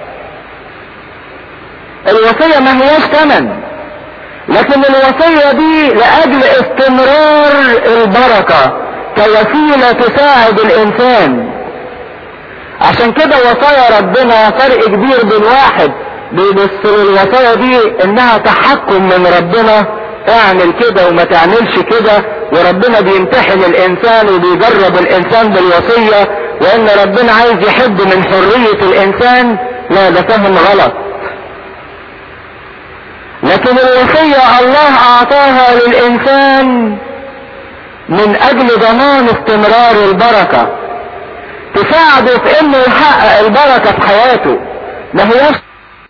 الوصية ما هياش ثمن لكن الوصية دي لأجل استمرار البركة كوسيلة تساعد الإنسان عشان كده وصايا ربنا فرق كبير بين واحد بيبص الوصايا دي انها تحكم من ربنا اعمل كده وما تعملش كده وربنا بيمتحن الانسان وبيجرب الانسان بالوصية وان ربنا عايز يحب من حرية الانسان لا ده فهم غلط لكن الوصية الله اعطاها للانسان من اجل ضمان استمرار البركة تساعده في انه يحقق البركة في حياته ما هياش